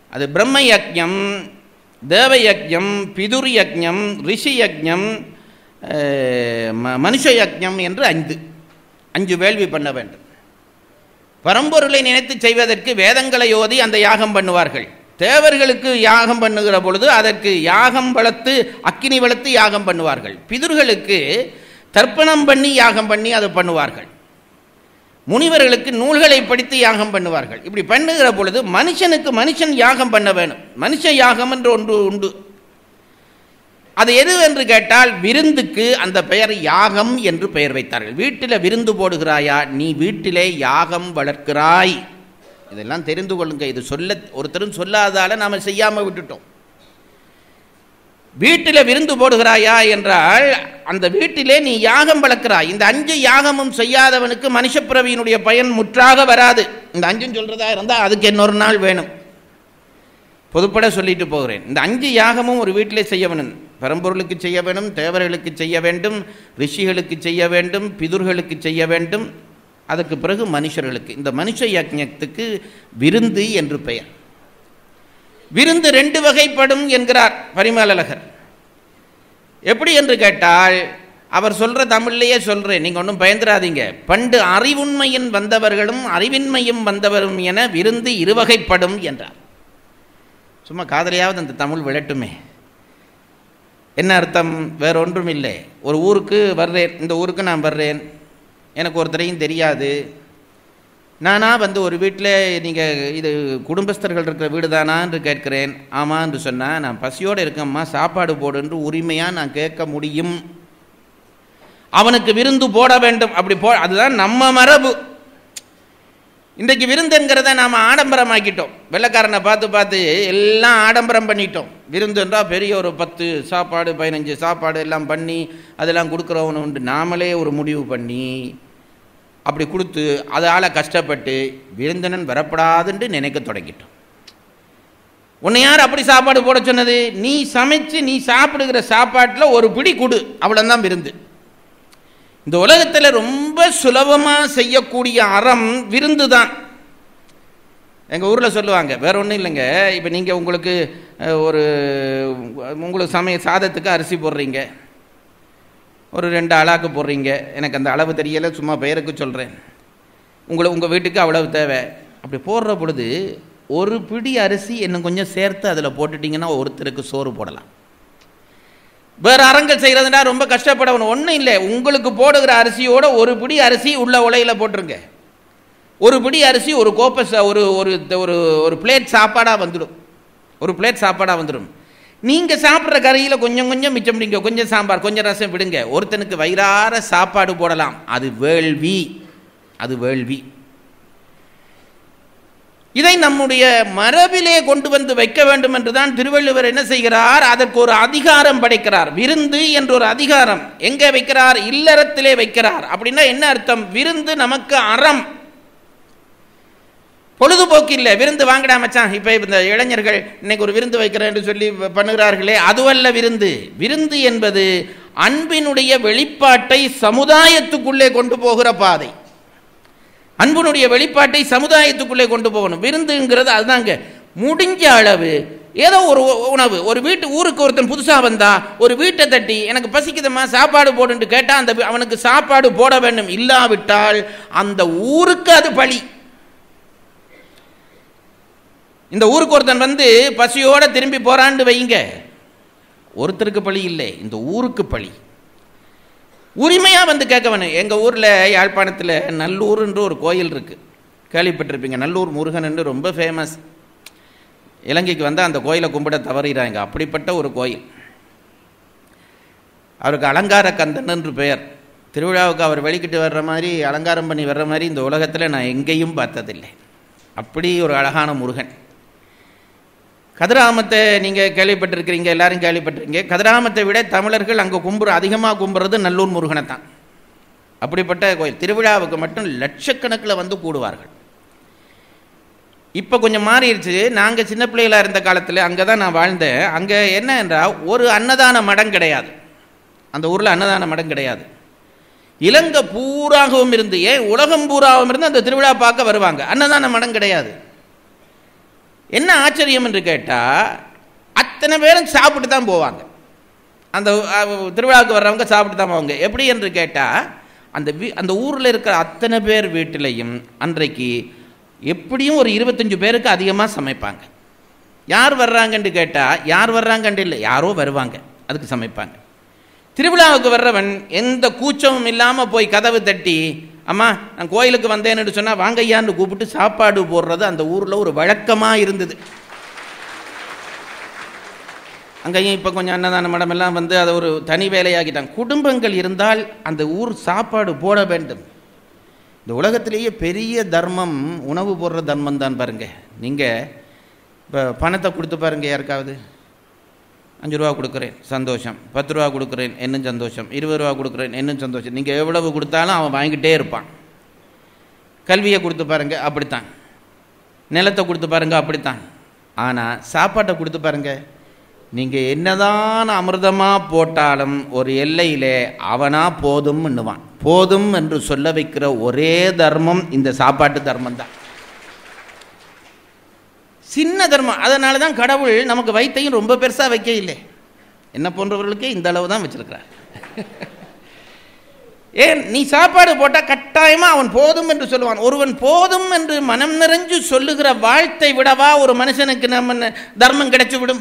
அது பிரம்ம யக்ஞம் தேவ யக்ஞம் பிதுர் யக்ஞம் ரிஷி யக்ஞம் அஹ், ம- மனுஷ யக்ஞம் என்று ஐந்து அஞ்சு வேள்வி பண்ண வேண்டும் பரம்பொருளை நினைத்து செய்வதற்கு வேதங்களை ஓதி அந்த யாகம் பண்ணுவார்கள் தேவர்களுக்கு யாகம் பண்ணுகிற பொழுது அதற்கு யாகம் வளர்த்து அக்கினி வளர்த்து யாகம் பண்ணுவார்கள் பிதுர்களுக்கு தர்ப்பணம் பண்ணி யாகம் பண்ணி அதை பண்ணுவார்கள் முனிவர்களுக்கு நூல்களை படித்து யாகம் பண்ணுவார்கள் இப்படி பண்ணுகிற பொழுது மனுஷனுக்கு மனுஷன் யாகம் பண்ண வேணும் மனுஷ யாகம் என்று ஒன்று உண்டு அது எது என்று கேட்டால் விருந்துக்கு அந்த பெயர் யாகம் என்று பெயர் வைத்தார்கள் வீட்டில் விருந்து போடுகிறாயா நீ வீட்டிலே யாகம் வளர்க்கிறாய் இதெல்லாம் தெரிந்து கொள்ளுங்க இது சொல்ல ஒருத்தரும் சொல்லாதால நாம் செய்யாமல் விட்டுட்டோம் வீட்டில் விருந்து போடுகிறாயா என்றால் அந்த வீட்டிலே நீ யாகம் வளர்க்கிறாய் இந்த அஞ்சு யாகமும் செய்யாதவனுக்கு மனுஷப்பிறவியினுடைய பயன் முற்றாக வராது இந்த அஞ்சும் சொல்றதா இருந்தால் அதுக்கு இன்னொரு நாள் வேணும் பொதுப்பட சொல்லிட்டு போகிறேன் இந்த அஞ்சு யாகமும் ஒரு வீட்டிலே செய்ய வேணும் பரம்பொருளுக்கு செய்ய வேணும் தேவர்களுக்கு செய்ய வேண்டும் ரிஷிகளுக்கு செய்ய வேண்டும் பிதுர்களுக்கு செய்ய வேண்டும் அதற்கு பிறகு மனுஷர்களுக்கு இந்த மனுஷ யஜ்ஞத்துக்கு விருந்து என்று பெயர் விருந்து ரெண்டு வகைப்படும் என்கிறார் பரிமலழகர் எப்படி என்று கேட்டால் அவர் சொல்ற தமிழ்லையே சொல்றேன் நீங்க ஒன்றும் பயந்துராதீங்க பண்டு அறிவுண்மையின் வந்தவர்களும் அறிவின்மையும் வந்தவரும் என விருந்து இருவகைப்படும் என்றார் சும்மா காதலியாவது அந்த தமிழ் விளட்டுமே என்ன அர்த்தம் வேற ஒன்றும் இல்லை ஒரு ஊருக்கு வர்றேன் இந்த ஊருக்கு நான் வர்றேன் எனக்கு ஒருத்தரையும் தெரியாது நானா வந்து ஒரு வீட்டில் நீங்கள் இது குடும்பஸ்தர்கள் இருக்கிற வீடு தானா என்று கேட்கிறேன் ஆமாம் என்று சொன்னால் நான் பசியோடு இருக்கேம்மா சாப்பாடு போடு என்று உரிமையாக நான் கேட்க முடியும் அவனுக்கு விருந்து போட வேண்டும் அப்படி போ அதுதான் நம்ம மரபு இன்றைக்கு விருந்துங்கிறத நாம் ஆடம்பரமாக்கிட்டோம் வெள்ளைக்காரனை பார்த்து பார்த்து எல்லாம் ஆடம்பரம் பண்ணிட்டோம் விருந்துன்றா பெரிய ஒரு பத்து சாப்பாடு பதினஞ்சு சாப்பாடு எல்லாம் பண்ணி அதெல்லாம் கொடுக்குறவனு உண்டு நாமளே ஒரு முடிவு பண்ணி அப்படி கொடுத்து அதால் கஷ்டப்பட்டு விருந்தினன் வரப்படாதுன்னு நினைக்க தொடங்கிட்டோம் உன்னை யார் அப்படி சாப்பாடு போட சொன்னது நீ சமைச்சு நீ சாப்பிடுகிற சாப்பாட்டில் ஒரு பிடி கொடு அவ்வளோதான் விருந்து இந்த உலகத்தில் ரொம்ப சுலபமாக செய்யக்கூடிய அறம் விருந்து தான் எங்கள் ஊரில் சொல்லுவாங்க வேற ஒன்றும் இல்லைங்க இப்போ நீங்கள் உங்களுக்கு அஹ், ஒரு உங்களுக்கு சமய சாதத்துக்கு அரிசி போடுறீங்க ஒரு ரெண்டு அளாக்கு போடுறீங்க எனக்கு அந்த அளவு தெரியலை சும்மா பெயருக்கு சொல்கிறேன் உங்களை உங்கள் வீட்டுக்கு அவ்வளவு தேவை அப்படி போடுற பொழுது ஒரு பிடி அரிசி இன்னும் கொஞ்சம் சேர்த்து அதில் போட்டுட்டிங்கன்னா ஒருத்தருக்கு சோறு போடலாம் வேற அரங்கல் செய்கிறதுனா ரொம்ப கஷ்டப்படணும் ஒன்றும் இல்லை உங்களுக்கு போடுகிற அரிசியோட ஒரு பிடி அரிசி உள்ள உலையில போட்டுருங்க ஒரு பிடி அரிசி ஒரு கோப்பை சா- ஒரு ஒரு ஒரு ஒரு பிளேட் சாப்பாடாக வந்துடும் ஒரு பிளேட் சாப்பாடாக வந்துடும் நீங்கள் சாப்பிட்ற கறியில் கொஞ்சம் கொஞ்சம் மிச்சம் பிடிங்க கொஞ்சம் சாம்பார் கொஞ்சம் ரசம் விடுங்க ஒருத்தனுக்கு வயிறார சாப்பாடு போடலாம் அது வேள்வி அது வேள்வி இதை நம்முடைய மரபிலே கொண்டு வந்து வைக்க வேண்டும் என்றுதான் திருவள்ளுவர் என்ன செய்கிறார் அதற்கு ஒரு அதிகாரம் படைக்கிறார் விருந்து என்ற ஒரு அதிகாரம் எங்கே வைக்கிறார் இல்லறத்திலே வைக்கிறார் அப்படின்னா என்ன அர்த்தம் விருந்து நமக்கு அறம் பொழுதுபோக்கு இல்லை விருந்து வாங்கடா மச்சான் இப்போ இந்த இளைஞர்கள் இன்னைக்கு ஒரு விருந்து வைக்கிறேன் என்று சொல்லி பண்ணுகிறார்களே அதுவல்ல விருந்து விருந்து என்பது அன்பினுடைய வெளிப்பாட்டை சமுதாயத்துக்குள்ளே கொண்டு போகிற பாதை அன்பினுடைய வெளிப்பாட்டை சமுதாயத்துக்குள்ளே கொண்டு போகணும் விருந்துங்கிறது அதுதாங்க முடிஞ்ச அளவு ஏதோ ஒரு உணவு ஒரு வீட்டு ஊருக்கு ஒருத்தன் புதுசாக வந்தா ஒரு வீட்டை தட்டி எனக்கு பசிக்குதம்மா சாப்பாடு போடுன்னு கேட்டால் அந்த வி- அவனுக்கு சாப்பாடு போட வேண்டும் இல்லாவிட்டால் அந்த ஊருக்கு அது பழி இந்த ஊருக்கு ஒருத்தன் வந்து பசியோட திரும்பி போறான்னு வைங்க ஒருத்தருக்கு பழி இல்லை இந்த ஊருக்கு பழி உரிமையாக வந்து கேட்க வேணும் எங்கள் ஊரில் யாழ்ப்பாணத்தில் நல்லூர்ன்ற ஒரு கோயில் இருக்குது கேள்விப்பட்டிருப்பீங்க நல்லூர் முருகன் என்று ரொம்ப ஃபேமஸ் இலங்கைக்கு வந்தால் அந்த கோயிலை கும்பிட தவறுகிறாங்க அப்படிப்பட்ட ஒரு கோயில் அவருக்கு அலங்கார கந்தன் என்று பெயர் திருவிழாவுக்கு அவர் வெளிக்கிட்டு வர்ற மாதிரி அலங்காரம் பண்ணி வர்ற மாதிரி இந்த உலகத்தில் நான் எங்கேயும் பார்த்ததில்லை அப்படி ஒரு அழகான முருகன் கதிராமத்தை நீங்கள் கேள்விப்பட்டிருக்கிறீங்க எல்லாரும் கேள்விப்பட்டிருக்கீங்க கதிராமத்தை விட தமிழர்கள் அங்கே கும்புற அதிகமாக கும்புறது நல்லூர் முருகனை தான் அப்படிப்பட்ட கோயில் திருவிழாவுக்கு மட்டும் லட்சக்கணக்கில் வந்து கூடுவார்கள் இப்போ கொஞ்சம் மாறிடுச்சு நாங்கள் சின்ன பிள்ளைகளா இருந்த காலத்தில் அங்கே தான் நான் வாழ்ந்தேன் அங்கே என்ன என்றால் ஒரு அன்னதான மடம் கிடையாது அந்த ஊரில் அன்னதான மடம் கிடையாது இலங்கை பூராகவும் இருந்து ஏன் உலகம் பூராகவும் இருந்து அந்த திருவிழா பார்க்க வருவாங்க அன்னதான மடம் கிடையாது என்ன ஆச்சரியம் என்று கேட்டால் அத்தனை பேரும் சாப்பிட்டு தான் போவாங்க அந்த அஹ், திருவிழாவுக்கு வர்றவங்க சாப்பிட்டு தான் போவாங்க எப்படி என்று கேட்டால் அந்த வீ அந்த ஊரில் இருக்கிற அத்தனை பேர் வீட்டிலையும் அன்றைக்கு எப்படியும் ஒரு இருபத்தஞ்சு பேருக்கு அதிகமாக சமைப்பாங்க யார் வர்றாங்கன்னு கேட்டால் யார் வர்றாங்கன்னு இல்லை யாரோ வருவாங்க அதுக்கு சமைப்பாங்க திருவிழாவுக்கு வர்றவன் எந்த கூச்சமும் இல்லாமல் போய் கதவு தட்டி அம்மா நான் கோயிலுக்கு வந்தேன்னு சொன்னால் வாங்கய்யான்னு கூப்பிட்டு சாப்பாடு போடுறது அந்த ஊரில் ஒரு வழக்கமாக இருந்தது அங்கேயும் இப்போ கொஞ்சம் அன்னதான மடம் எல்லாம் வந்து அதை ஒரு தனி வேலையாக்கிட்டாங்க குடும்பங்கள் இருந்தால் அந்த ஊர் சாப்பாடு போட வேண்டும் இந்த உலகத்திலேயே பெரிய தர்மம் உணவு போடுற தர்மம் தான் பாருங்க நீங்கள் இப்போ பணத்தை கொடுத்து பாருங்க யாருக்காவது அஞ்சு ரூபா கொடுக்குறேன் சந்தோஷம் பத்து ரூபா கொடுக்குறேன் இன்னும் சந்தோஷம் இருபது ரூபா கொடுக்குறேன் இன்னும் சந்தோஷம் நீங்கள் எவ்வளவு கொடுத்தாலும் அவன் வாங்கிட்டே இருப்பான் கல்வியை கொடுத்து பாருங்க அப்படித்தான் நிலத்தை கொடுத்து பாருங்க அப்படித்தான் ஆனால் சாப்பாட்டை கொடுத்து பாருங்க நீங்கள் என்னதான் அமிர்தமாக போட்டாலும் ஒரு எல்லையிலே அவனா போதும்னுவான் போதும் என்று சொல்ல வைக்கிற ஒரே தர்மம் இந்த சாப்பாட்டு தர்மம் தான் சின்ன தர்மம் அதனால தான் கடவுள் நமக்கு வைத்தையும் ரொம்ப பெருசாக வைக்க இல்லை என்ன போன்றவர்களுக்கு இந்த அளவு தான் வச்சிருக்கிறார் ஏன் நீ சாப்பாடு போட்டால் கட்டாயமாக அவன் போதும் என்று சொல்லுவான் ஒருவன் போதும் என்று மனம் நிறைஞ்சு சொல்லுகிற வாழ்த்தை விடவா ஒரு மனுஷனுக்கு நம்ம தர்மம் கிடைச்சு விடும்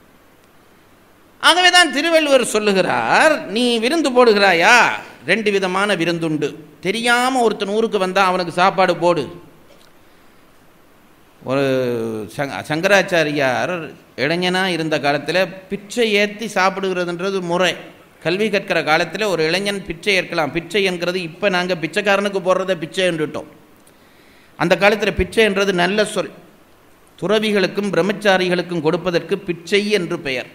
ஆகவே தான் திருவள்ளுவர் சொல்லுகிறார் நீ விருந்து போடுகிறாயா ரெண்டு விதமான விருந்துண்டு தெரியாமல் ஒருத்தன் ஊருக்கு வந்தால் அவனுக்கு சாப்பாடு போடு ஒரு சங்க சங்கராச்சாரியார் இளைஞனாக இருந்த காலத்தில் பிச்சை ஏற்றி சாப்பிடுகிறதுன்றது முறை கல்வி கற்கிற காலத்தில் ஒரு இளைஞன் பிச்சை ஏற்கலாம் பிச்சை என்கிறது இப்போ நாங்கள் பிச்சைக்காரனுக்கு போடுறத பிச்சை என்றுட்டோம் அந்த காலத்தில் பிச்சை என்றது நல்ல சொல் துறவிகளுக்கும் பிரம்மச்சாரிகளுக்கும் கொடுப்பதற்கு பிச்சை என்று பெயர்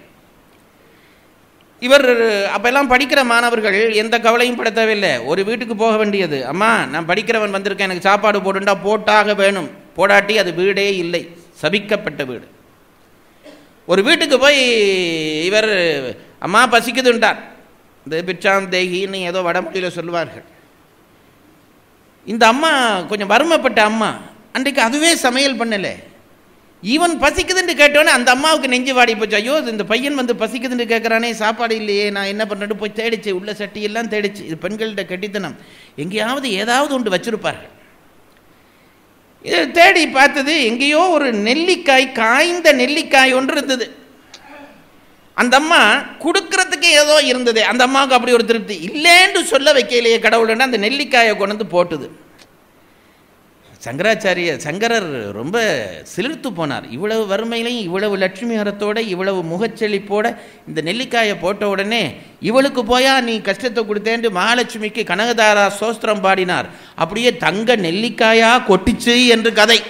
இவர் அப்பெல்லாம் படிக்கிற மாணவர்கள் எந்த கவலையும் பட தேவையில்லை ஒரு வீட்டுக்கு போக வேண்டியது அம்மா நான் படிக்கிறவன் வந்திருக்கேன் எனக்கு சாப்பாடு போடுண்டா போட்டாக வேணும் போடாட்டி அது வீடே இல்லை சபிக்கப்பட்ட வீடு ஒரு வீட்டுக்கு போய் இவர் அம்மா பசிக்குதுன்றார் இந்த பிச்சாம் தேகின்னு ஏதோ வடமொழியில் சொல்லுவார்கள் இந்த அம்மா கொஞ்சம் வறுமைப்பட்ட அம்மா அன்றைக்கு அதுவே சமையல் பண்ணலை ஈவன் பசிக்குதுன்னு கேட்டோன்னே அந்த அம்மாவுக்கு நெஞ்சு வாடி போச்சு ஐயோ இந்த பையன் வந்து பசிக்குதுன்னு கேட்குறானே சாப்பாடு இல்லையே நான் என்ன பண்ணுறது போய் தேடிச்சு உள்ள சட்டி எல்லாம் தேடிச்சு இது பெண்கள்கிட்ட கெட்டித்தனம் எங்கேயாவது ஏதாவது ஒன்று வச்சிருப்பார்கள் இது தேடி பார்த்தது எங்கேயோ ஒரு நெல்லிக்காய் காய்ந்த நெல்லிக்காய் ஒன்று இருந்தது அந்த அம்மா கொடுக்கறதுக்கு ஏதோ இருந்தது அந்த அம்மாவுக்கு அப்படி ஒரு திருப்தி இல்லைன்னு சொல்ல வைக்கலையே கடவுள்னா அந்த நெல்லிக்காயை கொண்டு வந்து போட்டுது சங்கராச்சாரிய சங்கரர் ரொம்ப சிலிர்த்து போனார் இவ்வளவு வறுமையிலையும் இவ்வளவு லட்சுமி அறத்தோட இவ்வளவு முகச்செழிப்போட இந்த நெல்லிக்காயை போட்ட உடனே இவளுக்கு போயா நீ கஷ்டத்தை கொடுத்தேன்ட்டு மகாலட்சுமிக்கு கனகதாரா சோஸ்திரம் பாடினார் அப்படியே தங்க நெல்லிக்காயா கொட்டிச்சு என்று கதை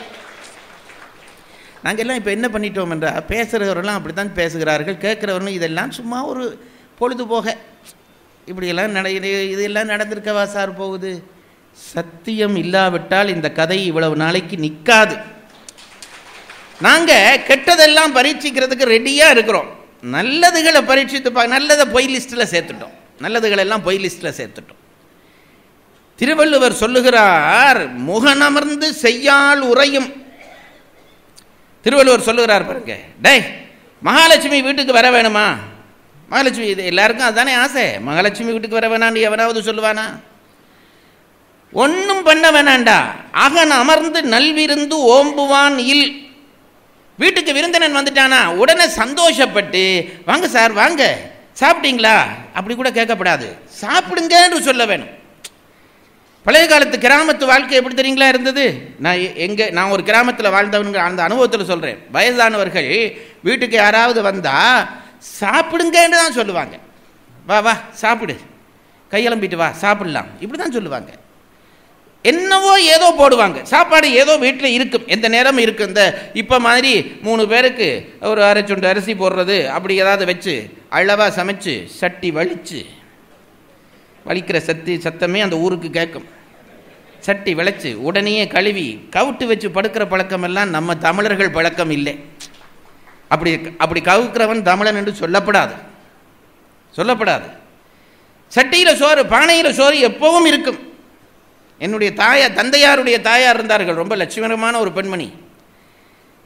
நாங்கள் எல்லாம் இப்போ என்ன பண்ணிட்டோம் என்றால் பேசுகிறவரெல்லாம் அப்படி தான் பேசுகிறார்கள் கேட்குறவர்களும் இதெல்லாம் சும்மா ஒரு பொழுதுபோக இப்படியெல்லாம் நட இது இதெல்லாம் நடந்திருக்கவா சார் போகுது சத்தியம் இல்லாவிட்டால் இந்த கதை இவ்வளவு நாளைக்கு நிற்காது நாங்கள் கெட்டதெல்லாம் பரீட்சிக்கிறதுக்கு ரெடியாக இருக்கிறோம் நல்லதுகளை பரீட்சித்து பா நல்லதை பொய் லிஸ்ட்டில் சேர்த்துட்டோம் நல்லதுகளெல்லாம் பொய் லிஸ்ட்டில் சேர்த்துட்டோம் திருவள்ளுவர் சொல்லுகிறார் முகனமர்ந்து செய்யால் உறையும் திருவள்ளுவர் சொல்லுகிறார் பாருங்க டேய் மகாலட்சுமி வீட்டுக்கு வர வேணுமா மகாலட்சுமி இது எல்லாருக்கும் அதுதானே ஆசை மகாலட்சுமி வீட்டுக்கு வர வேணான்னு எவனாவது சொல்லுவானா ஒன்றும் பண்ண வேணாண்டா அகன் அமர்ந்து நல்விருந்து ஓம்புவான் இல் வீட்டுக்கு விருந்தினன் வந்துட்டானா உடனே சந்தோஷப்பட்டு வாங்க சார் வாங்க சாப்பிட்டீங்களா அப்படி கூட கேட்கப்படாது சாப்பிடுங்கன்னு சொல்ல வேணும் பழைய காலத்து கிராமத்து வாழ்க்கை எப்படி தெரியுங்களா இருந்தது நான் எங்கே நான் ஒரு கிராமத்தில் வாழ்ந்தவனுங்க அந்த அனுபவத்தில் சொல்கிறேன் வயதானவர்கள் வீட்டுக்கு யாராவது வந்தால் சாப்பிடுங்கன்னு தான் சொல்லுவாங்க வா வா சாப்பிடு கையெலம்பிட்டு வா சாப்பிடலாம் இப்படி தான் சொல்லுவாங்க என்னவோ ஏதோ போடுவாங்க சாப்பாடு ஏதோ வீட்டில் இருக்கும் எந்த நேரம் இருக்கும் இந்த இப்போ மாதிரி மூணு பேருக்கு ஒரு அரை சுண்டு அரிசி போடுறது அப்படி ஏதாவது வச்சு அளவாக சமைச்சு சட்டி வலிச்சு வலிக்கிற சத்தி சத்தமே அந்த ஊருக்கு கேட்கும் சட்டி விளைச்சு உடனே கழுவி கவுட்டு வச்சு படுக்கிற பழக்கமெல்லாம் நம்ம தமிழர்கள் பழக்கம் இல்லை அப்படி அப்படி கவுக்கிறவன் தமிழன் என்று சொல்லப்படாது சொல்லப்படாது சட்டியில் சோறு பானையில் சோறு எப்பவும் இருக்கும் என்னுடைய தாயார் தந்தையாருடைய தாயார் இருந்தார்கள் ரொம்ப லட்சுமிகரமான ஒரு பெண்மணி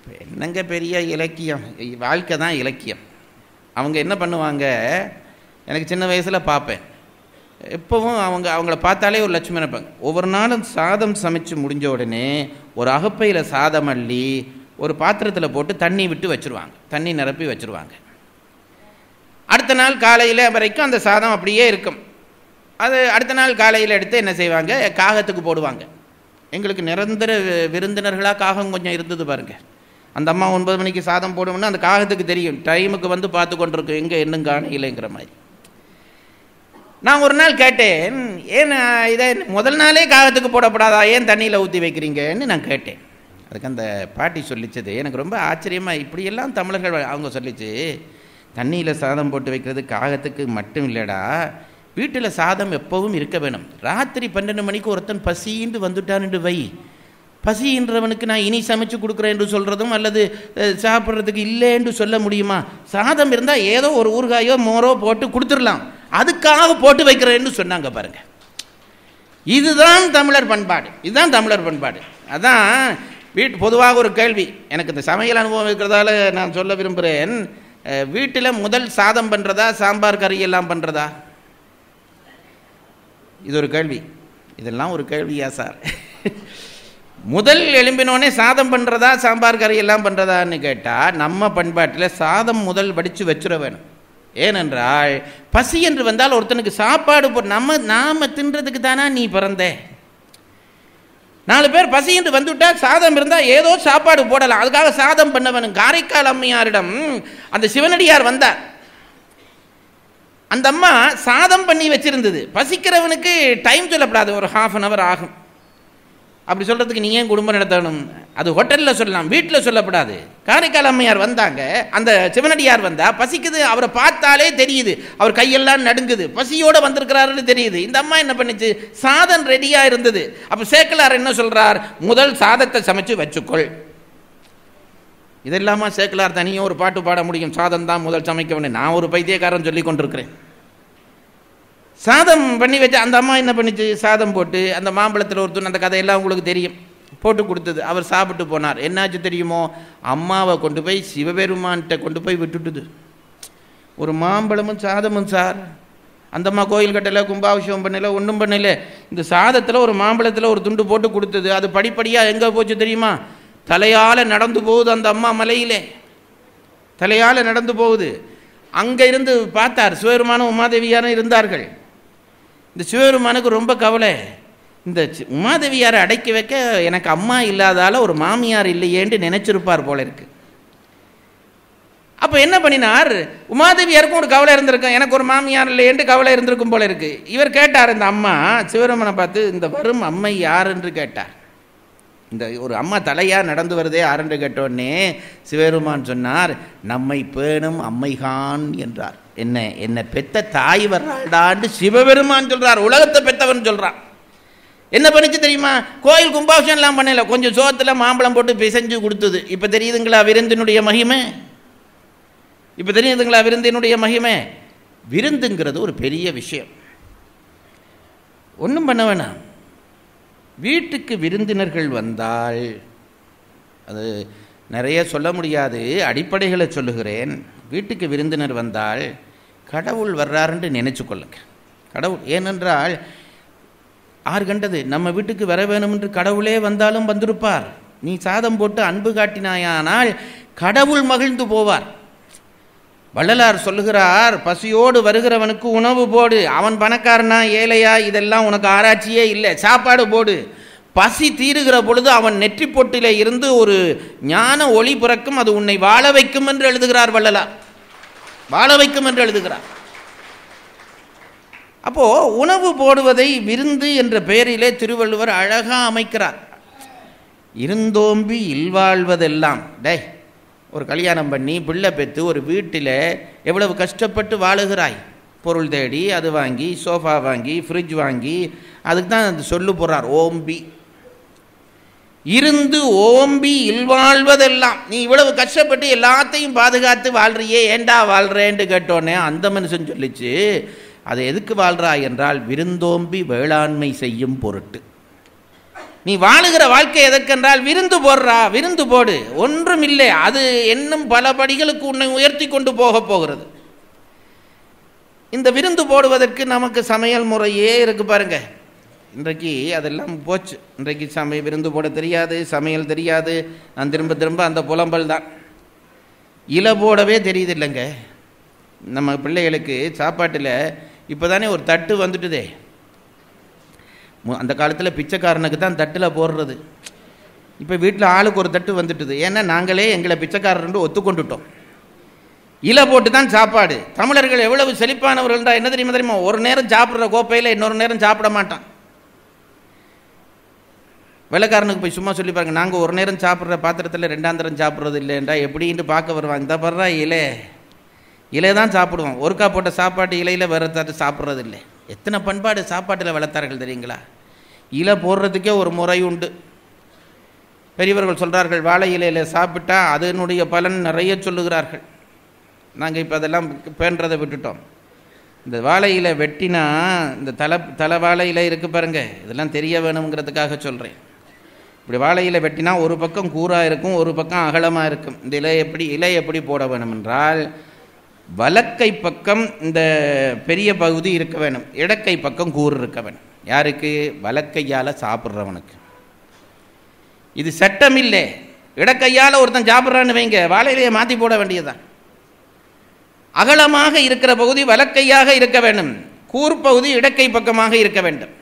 என்னங்க பெரிய இலக்கியம் வாழ்க்கை தான் இலக்கியம் அவங்க என்ன பண்ணுவாங்க எனக்கு சின்ன வயசில் பார்ப்பேன் எப்போவும் அவங்க அவங்கள பார்த்தாலே ஒரு லட்சுமி நினைப்பாங்க ஒவ்வொரு நாளும் சாதம் சமைச்சு முடிஞ்ச உடனே ஒரு அகப்பையில் சாதம் அள்ளி ஒரு பாத்திரத்தில் போட்டு தண்ணி விட்டு வச்சுருவாங்க தண்ணி நிரப்பி வச்சுருவாங்க அடுத்த நாள் காலையில் வரைக்கும் அந்த சாதம் அப்படியே இருக்கும் அது அடுத்த நாள் காலையில் எடுத்து என்ன செய்வாங்க காகத்துக்கு போடுவாங்க எங்களுக்கு நிரந்தர வி- விருந்தினர்களாக காகம் கொஞ்சம் இருந்தது பாருங்க அந்த அம்மா ஒன்பது மணிக்கு சாதம் போடுவோம்னா அந்த காகத்துக்கு தெரியும் டைமுக்கு வந்து பார்த்து கொண்டிருக்கு எங்கே இன்னும் காணையிலைங்கிற மாதிரி நான் ஒரு நாள் கேட்டேன் ஏன் இதை முதல் நாளே காகத்துக்கு போடப்படாதா ஏன் தண்ணியில் ஊற்றி வைக்கிறீங்கன்னு நான் கேட்டேன் அதுக்கு அந்த பாட்டி சொல்லிச்சது எனக்கு ரொம்ப ஆச்சரியமாக இப்படியெல்லாம் தமிழர்கள் வ- அவங்க சொல்லிச்சு தண்ணியில் சாதம் போட்டு வைக்கிறது காகத்துக்கு மட்டும் இல்லைடா வீட்டில் சாதம் எப்பவும் இருக்க வேணும் ராத்திரி பன்னெண்டு மணிக்கு ஒருத்தன் பசின்னு வந்துட்டான்னு வை பசின்றவனுக்கு நான் இனி சமைச்சு கொடுக்குறேன் என்று சொல்கிறதும் அல்லது அஹ், சாப்பிட்றதுக்கு இல்லைன்னு சொல்ல முடியுமா சாதம் இருந்தால் ஏதோ ஒரு ஊறுகாயோ மோரோ போட்டு கொடுத்துடலாம் அதுக்காக போட்டு வைக்கிறேன்னு சொன்னாங்க பாருங்க இதுதான் தமிழர் பண்பாடு இதுதான் தமிழர் பண்பாடு அதான் வீட்டு பொதுவாக ஒரு கேள்வி எனக்கு இந்த சமையல் அனுபவம் இருக்கிறதால நான் சொல்ல விரும்புகிறேன் வீட்டில் முதல் சாதம் பண்ணுறதா சாம்பார் கறி எல்லாம் பண்ணுறதா இது ஒரு கேள்வி இதெல்லாம் ஒரு கேள்வியா சார் முதல் எழும்பினோடனே சாதம் பண்ணுறதா சாம்பார் கறி எல்லாம் பண்ணுறதான்னு கேட்டால் நம்ம பண்பாட்டில் சாதம் முதல் வடித்து வச்சுட வேணும் ஏனென்றால் பசி என்று வந்தால் ஒருத்தனுக்கு சாப்பாடு போ நம்ம நாம தின்றதுக்கு தானா நீ பிறந்த நாலு பேர் பசி என்று வந்துவிட்டா சாதம் இருந்தால் ஏதோ சாப்பாடு போடலாம் அதுக்காக சாதம் பண்ணவனும் காரைக்கால் அம்மையாரிடம் அந்த சிவனடியார் வந்தார் அந்த அம்மா சாதம் பண்ணி வச்சிருந்தது பசிக்கிறவனுக்கு டைம் சொல்லப்படாது ஒரு ஹாஃப் அன் ஹவர் ஆகும் அப்படி சொல்கிறதுக்கு நீ ஏன் குடும்பம் நடத்தணும் அது ஹோட்டலில் சொல்லலாம் வீட்டில் சொல்லப்படாது காரைக்கால் அம்மையார் வந்தாங்க அந்த சிவனடியார் வந்தா பசிக்குது அவரை பார்த்தாலே தெரியுது அவர் கையெல்லாம் நடுங்குது பசியோடு வந்திருக்கிறாருன்னு தெரியுது இந்த அம்மா என்ன பண்ணுச்சு சாதம் ரெடியாக இருந்தது அப்போ சேக்கலார் என்ன சொல்றார் முதல் சாதத்தை சமைச்சு வச்சுக்கொள் இதெல்லாமா சேக்கலார் தனியாக ஒரு பாட்டு பாட முடியும் சாதம் தான் முதல் சமைக்க வேண்டும் நான் ஒரு பைத்தியக்காரன் சொல்லி கொண்டிருக்கிறேன் சாதம் பண்ணி வச்சு அந்த அம்மா என்ன பண்ணிச்சு சாதம் போட்டு அந்த மாம்பழத்தில் ஒரு துண் அந்த கதையெல்லாம் உங்களுக்கு தெரியும் போட்டு கொடுத்தது அவர் சாப்பிட்டு போனார் என்னாச்சு தெரியுமோ அம்மாவை கொண்டு போய் சிவபெருமான்கிட்ட கொண்டு போய் விட்டுட்டுது ஒரு மாம்பழமும் சாதமும் சார் அந்த அம்மா கோயில் கட்டலை கும்பாபிஷேகம் பண்ணல ஒன்றும் பண்ணல இந்த சாதத்தில் ஒரு மாம்பழத்தில் ஒரு துண்டு போட்டு கொடுத்தது அது படிப்படியாக எங்கே போச்சு தெரியுமா தலையால் நடந்து போகுது அந்த அம்மா மலையிலே தலையால் நடந்து போகுது அங்கே இருந்து பார்த்தார் சிவபெருமானும் உமாதேவியாரும் இருந்தார்கள் இந்த சிவபெருமானுக்கு ரொம்ப கவலை இந்த சி- உமாதேவியாரை அடக்கி வைக்க எனக்கு அம்மா இல்லாதால ஒரு மாமியார் இல்லையேன்ட்டு நினைச்சிருப்பார் போல இருக்கு அப்போ என்ன பண்ணினார் உமாதேவியாருக்கும் ஒரு கவலை இருந்திருக்கும் எனக்கு ஒரு மாமியார் இல்லையேன்ட்டு கவலை இருந்திருக்கும் போல இருக்கு இவர் கேட்டார் இந்த அம்மா சிவபெருமனை பார்த்து இந்த வரும் அம்மை யார் என்று கேட்டார் இந்த ஒரு அம்மா தலையா நடந்து வருதே யாருன்னு கேட்டோடனே சிவபெருமான் சொன்னார் நம்மை பேணும் அம்மைகான் என்றார் என்ன என்ன பெத்த தாய் வர்றாடான்னு சிவபெருமான் சொல்றார் உலகத்தை பெத்தவன் சொல்றான் என்ன பண்ணிச்சு தெரியுமா கோயில் கும்பாபிஷேகம்லாம் பண்ணல கொஞ்சம் சோத்துல மாம்பழம் போட்டு பிசைஞ்சு கொடுத்தது இப்போ தெரியுதுங்களா விருந்தினுடைய மகிமை இப்போ தெரியுதுங்களா விருந்தினுடைய மகிமை விருந்துங்கிறது ஒரு பெரிய விஷயம் ஒன்றும் பண்ண வேணாம் வீட்டுக்கு விருந்தினர்கள் வந்தால் அது நிறைய சொல்ல முடியாது அடிப்படைகளை சொல்லுகிறேன் வீட்டுக்கு விருந்தினர் வந்தால் கடவுள் வர்றாருன்னு நினைச்சு கொள்ளுங்க கடவுள் ஏனென்றால் ஆறு கண்டது நம்ம வீட்டுக்கு வர வேணும் என்று கடவுளே வந்தாலும் வந்திருப்பார் நீ சாதம் போட்டு அன்பு காட்டினாயானால் கடவுள் மகிழ்ந்து போவார் வள்ளலார் சொல்லுகிறார் பசியோடு வருகிறவனுக்கு உணவு போடு அவன் பணக்காரனா ஏழையா இதெல்லாம் உனக்கு ஆராய்ச்சியே இல்லை சாப்பாடு போடு பசி தீருகிற பொழுது அவன் நெற்றி பொட்டிலே இருந்து ஒரு ஞான ஒளி பிறக்கும் அது உன்னை வாழ வைக்கும் என்று எழுதுகிறார் வள்ளலார் வாழ வைக்கும் என்று எழுதுகிறார் அப்போ உணவு போடுவதை விருந்து என்ற பெயரிலே திருவள்ளுவர் அழகா அமைக்கிறார் இருந்தோம்பி இல்வாழ்வதெல்லாம் டேய் ஒரு கல்யாணம் பண்ணி பிள்ளை பெற்று ஒரு வீட்டில் எவ்வளவு கஷ்டப்பட்டு வாழுகிறாய் பொருள் தேடி அது வாங்கி சோஃபா வாங்கி ஃப்ரிட்ஜ் வாங்கி அதுக்கு தான் அது சொல்லு போகிறார் ஓம்பி இருந்து ஓம்பி இல்வாழ்வதெல்லாம் நீ இவ்வளவு கஷ்டப்பட்டு எல்லாத்தையும் பாதுகாத்து வாழ்றியே ஏண்டா வாழ்றேன்னு கேட்டோன்னே அந்த மனுஷன் சொல்லிச்சு அதை எதுக்கு வாழ்றா என்றால் விருந்தோம்பி வேளாண்மை செய்யும் பொருட்டு நீ வாழுகிற வாழ்க்கை எதற்கென்றால் விருந்து போடுறா விருந்து போடு ஒன்றும் இல்லை அது இன்னும் பல படிகளுக்கு உன்னை உயர்த்தி கொண்டு போக போகிறது இந்த விருந்து போடுவதற்கு நமக்கு சமையல் முறையே இருக்கு பாருங்க இன்றைக்கு அதெல்லாம் போச்சு இன்றைக்கு சமை விருந்து போட தெரியாது சமையல் தெரியாது நான் திரும்ப திரும்ப அந்த புலம்பல் தான் இலை போடவே தெரியுது இல்லைங்க நம்ம பிள்ளைகளுக்கு சாப்பாட்டில் இப்போ தானே ஒரு தட்டு வந்துட்டுதே மு- அந்த காலத்தில் பிச்சைக்காரனுக்கு தான் தட்டில் போடுறது இப்போ வீட்டில் ஆளுக்கு ஒரு தட்டு வந்துட்டுது ஏன்னா நாங்களே எங்களை பிச்சைக்காரர்னு ஒத்துக்கொண்டுட்டோம் இலை போட்டு தான் சாப்பாடு தமிழர்கள் எவ்வளவு செழிப்பானவர்கள்டா என்ன தெரியுமா தெரியுமா ஒரு நேரம் சாப்பிட்ற கோப்பையில் இன்னொரு நேரம் சாப்பிட மாட்டான் வெள்ளைக்காரனுக்கு போய் சும்மா சொல்லி பாருங்க நாங்கள் ஒரு நேரம் சாப்பிட்ற பாத்திரத்தில் ரெண்டாம் தரம் சாப்பிட்றது இல்லைண்டா எப்படின்ட்டு பார்க்க வருவாங்க இந்த படுறா இலை இலை தான் சாப்பிடுவோம் ஒருக்கா போட்ட சாப்பாட்டு இலையில் வேற தட்டு சாப்பிட்றது இல்லை எத்தனை பண்பாடு சாப்பாட்டில் வளர்த்தார்கள் தெரியுங்களா இலை போடுறதுக்கே ஒரு முறை உண்டு பெரியவர்கள் சொல்கிறார்கள் வாழை இலையில் சாப்பிட்டா அதனுடைய பலன் நிறைய சொல்லுகிறார்கள் நாங்கள் இப்போ அதெல்லாம் பேன்றதை விட்டுட்டோம் இந்த வாழை இலை வெட்டினா இந்த தலை தலை வாழை இலை இருக்கு பாருங்க இதெல்லாம் தெரிய வேணுங்கிறதுக்காக சொல்கிறேன் இப்படி வாழை இலை வெட்டினா ஒரு பக்கம் கூராக இருக்கும் ஒரு பக்கம் அகலமாக இருக்கும் இந்த இலை எப்படி இலை எப்படி போட வேணும் என்றால் வலக்கை பக்கம் இந்த பெரிய பகுதி இருக்க வேணும் இடக்கை பக்கம் கூறு இருக்க வேணும் யாருக்கு வலக்கையால் சாப்பிட்றவனுக்கு இது சட்டம் இல்லை இடக்கையால் ஒருத்தன் சாப்பிட்றான்னு வைங்க வாழை இலையை மாற்றி போட வேண்டியதுதான் அகலமாக இருக்கிற பகுதி வலக்கையாக இருக்க வேண்டும் கூர்ப்பகுதி இடக்கை பக்கமாக இருக்க வேண்டும்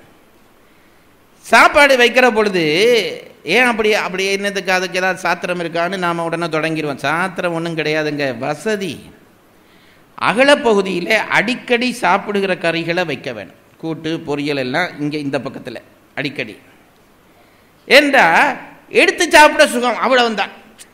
சாப்பாடு வைக்கிற பொழுது ஏன் அப்படி அப்படி என்னதுக்கு அதுக்கு ஏதாவது சாத்திரம் இருக்கான்னு நாம் உடனே தொடங்கிடுவோம் சாத்திரம் ஒன்றும் கிடையாதுங்க வசதி அகலப்பகுதியில் அடிக்கடி சாப்பிடுகிற கறிகளை வைக்க வேணும் கூட்டு பொரியல் எல்லாம் இங்கே இந்த பக்கத்தில் அடிக்கடி ஏண்டா எடுத்து சாப்பிட சுகம் அவ்வளவுதான்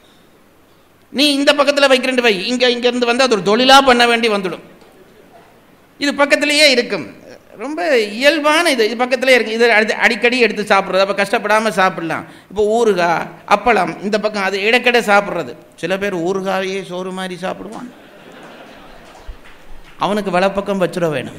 நீ இந்த பக்கத்தில் வைக்கிறேன் வை இங்கே இங்கேருந்து வந்து அது ஒரு தொழிலாக பண்ண வேண்டி வந்துடும் இது பக்கத்திலேயே இருக்கும் ரொம்ப இயல்பான இது இது பக்கத்திலே இருக்கு இது அடுத்து அடிக்கடி எடுத்து சாப்பிட்றது அப்போ கஷ்டப்படாமல் சாப்பிடலாம் இப்போ ஊறுகாய் அப்பளம் இந்த பக்கம் அது இடக்கடை சாப்பிட்றது சில பேர் ஊறுகாயே சோறு மாதிரி சாப்பிடுவான் அவனுக்கு வலப்பக்கம் வச்சுட வேணும்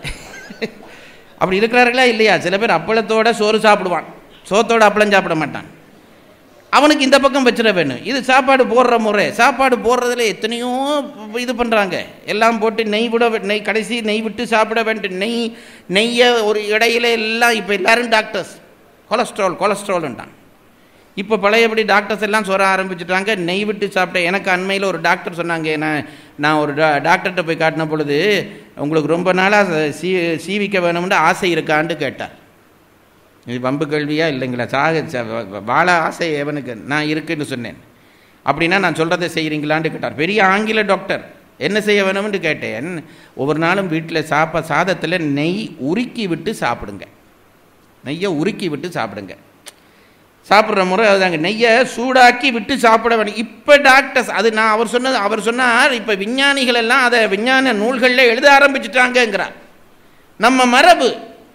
அப்படி இருக்கிறார்களா இல்லையா சில பேர் அப்பளத்தோட சோறு சாப்பிடுவான் சோத்தோட அப்பளம் சாப்பிட மாட்டான் அவனுக்கு இந்த பக்கம் வச்சிட வேணும் இது சாப்பாடு போடுற முறை சாப்பாடு போடுறதுல எத்தனையோ இது பண்ணுறாங்க எல்லாம் போட்டு நெய் விட வே- நெய் கடைசி நெய் விட்டு சாப்பிட வேண்டும் நெய் நெய்யை ஒரு இடையில எல்லாம் இப்போ எல்லாரும் டாக்டர்ஸ் கொலஸ்ட்ரால் கொலஸ்ட்ரால்ன்றான் இப்போ பழையபடி டாக்டர்ஸ் எல்லாம் சொல்ல ஆரம்பிச்சுட்டாங்க நெய் விட்டு சாப்பிட்ட எனக்கு அண்மையில் ஒரு டாக்டர் சொன்னாங்க நான் நான் ஒரு டா டாக்டர்கிட்ட போய் காட்டின பொழுது உங்களுக்கு ரொம்ப நாளாக சீ சீவிக்க வேணும்னு ஆசை இருக்கான்னு கேட்டார் இது வம்பு கேள்வியா இல்லைங்களா சாக ச- வ- வாழ ஆசை எவனுக்கு நான் இருக்குன்னு சொன்னேன் அப்படின்னா நான் சொல்கிறத செய்கிறீங்களான்னு கேட்டார் பெரிய ஆங்கில டாக்டர் என்ன செய்ய வேணும்னு கேட்டேன் ஒவ்வொரு நாளும் வீட்டில் சாப்ப சாதத்தில் நெய் உருக்கி விட்டு சாப்பிடுங்க நெய்யை உருக்கி விட்டு சாப்பிடுங்க சாப்பிட்ற முறை அதுதாங்க நெய்யை சூடாக்கி விட்டு சாப்பிட வேண்டும் இப்போ டாக்டர்ஸ் அது நான் அவர் சொன்னது அவர் சொன்னார் இப்போ விஞ்ஞானிகள் எல்லாம் அதை விஞ்ஞான நூல்களில் எழுத ஆரம்பிச்சிட்டாங்கங்கிறார் நம்ம மரபு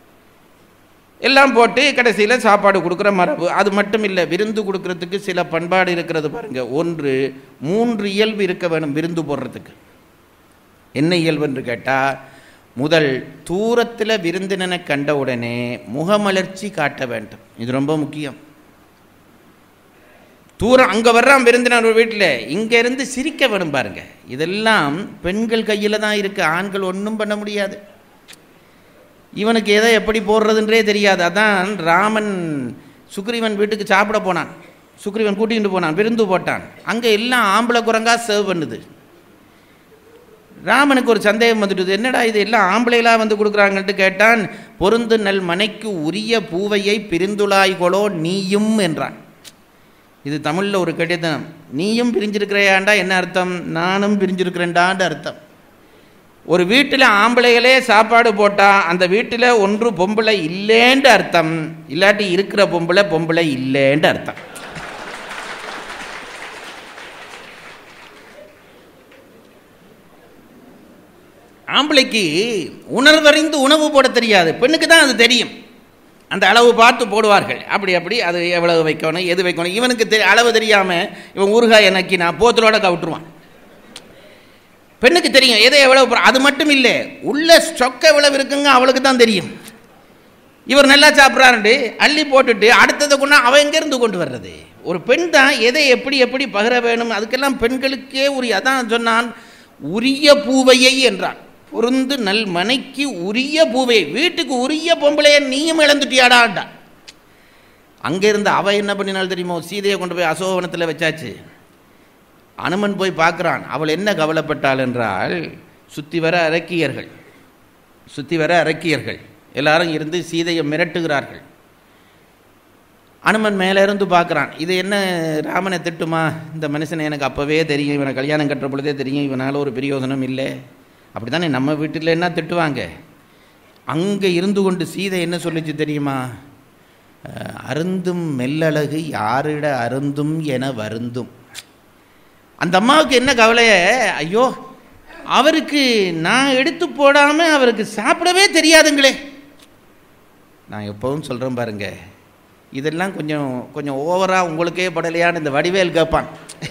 எல்லாம் போட்டு கடைசியில் சாப்பாடு கொடுக்குற மரபு அது மட்டும் இல்லை விருந்து கொடுக்கறதுக்கு சில பண்பாடு இருக்கிறது பாருங்க ஒன்று மூன்று இயல்பு இருக்க வேணும் விருந்து போடுறதுக்கு என்ன இயல்பு என்று கேட்டால் முதல் தூரத்தில் விருந்தினனை கண்ட உடனே முகமலர்ச்சி காட்ட வேண்டும் இது ரொம்ப முக்கியம் தூரம் அங்கே வர்றான் விருந்தினர் ஒரு வீட்டில் இங்கே இருந்து சிரிக்க வேணும் பாருங்க இதெல்லாம் பெண்கள் கையில் தான் இருக்குது ஆண்கள் ஒன்றும் பண்ண முடியாது இவனுக்கு எதை எப்படி போடுறதுன்றே தெரியாது அதான் ராமன் சுக்ரீவன் வீட்டுக்கு சாப்பிட போனான் சுக்ரீவன் கூட்டிகிட்டு போனான் விருந்து போட்டான் அங்கே எல்லாம் ஆம்பளை குரங்கா சர்வ் பண்ணுது ராமனுக்கு ஒரு சந்தேகம் வந்துட்டுது என்னடா இது எல்லாம் ஆம்பளைலாம் வந்து கொடுக்குறாங்கன்ட்டு கேட்டான் பொருந்து நல் மனைக்கு உரிய பூவையை பிரிந்துளாய்களோ நீயும் என்றான் இது தமிழில் ஒரு கடிதம் நீயும் பிரிஞ்சிருக்கிறையாண்டா என்ன அர்த்தம் நானும் பிரிஞ்சிருக்கிறேன்டான்னு அர்த்தம் ஒரு வீட்டில் ஆம்பளைகளே சாப்பாடு போட்டால் அந்த வீட்டில் ஒன்று பொம்பளை இல்லேன்னு அர்த்தம் இல்லாட்டி இருக்கிற பொம்பளை பொம்பளை இல்லேன்னு அர்த்தம் ஆம்பளைக்கு உணர்வறிந்து உணவு போட தெரியாது பெண்ணுக்கு தான் அது தெரியும் அந்த அளவு பார்த்து போடுவார்கள் அப்படி அப்படி அது எவ்வளவு வைக்கணும் எது வைக்கணும் இவனுக்கு தெரி அளவு தெரியாமல் இவன் ஊறுகாய் நக்கி நான் போத்தலோட கவுட்டுருவான் பெண்ணுக்கு தெரியும் எதை எவ்வளவு போடுற- அது மட்டும் இல்லை உள்ள ஸ்டொக் எவ்வளவு இருக்குங்க அவளுக்கு தான் தெரியும் இவர் நல்லா சாப்பிட்றாருண்டு அள்ளி போட்டுட்டு அடுத்ததை கொண்டா அவன் எங்கேருந்து கொண்டு வர்றது ஒரு பெண் தான் எதை எப்படி எப்படி பகிர வேணும் அதுக்கெல்லாம் பெண்களுக்கே உரிய அதான் சொன்னான் உரிய பூவையை என்றான் பொருந்து நல் மனைக்கு உரிய பூவை வீட்டுக்கு உரிய பொம்பளைய நீயும் இழந்துட்டியாடான்டா அங்கே இருந்து அவ என்ன பண்ணினாள் தெரியுமோ சீதையை கொண்டு போய் அசோகவனத்தில் வச்சாச்சு அனுமன் போய் பார்க்குறான் அவள் என்ன கவலைப்பட்டாள் என்றால் சுற்றி வர அரக்கியர்கள் சுற்றி வர அரக்கியர்கள் எல்லாரும் இருந்து சீதையை மிரட்டுகிறார்கள் அனுமன் மேலே இருந்து பார்க்குறான் இது என்ன ராமனை திட்டுமா இந்த மனுஷனை எனக்கு அப்போவே தெரியும் இவனை கல்யாணம் கட்டுற பொழுதே தெரியும் இவனால் ஒரு பிரயோசனம் இல்லை அப்படி தானே நம்ம வீட்டில் என்ன திட்டுவாங்க அங்கே இருந்து கொண்டு சீதை என்ன சொல்லிச்சு தெரியுமா அஹ், அருந்தும் மெல்லழகு யாரிட அருந்தும் என வருந்தும் அந்த அம்மாவுக்கு என்ன கவலைய ஐயோ அவருக்கு நான் எடுத்து போடாமல் அவருக்கு சாப்பிடவே தெரியாதுங்களே நான் எப்பவும் சொல்கிறேன் பாருங்க இதெல்லாம் கொஞ்சம் கொஞ்சம் ஓவராக உங்களுக்கே படலையான்னு இந்த வடிவேல் கேட்பான்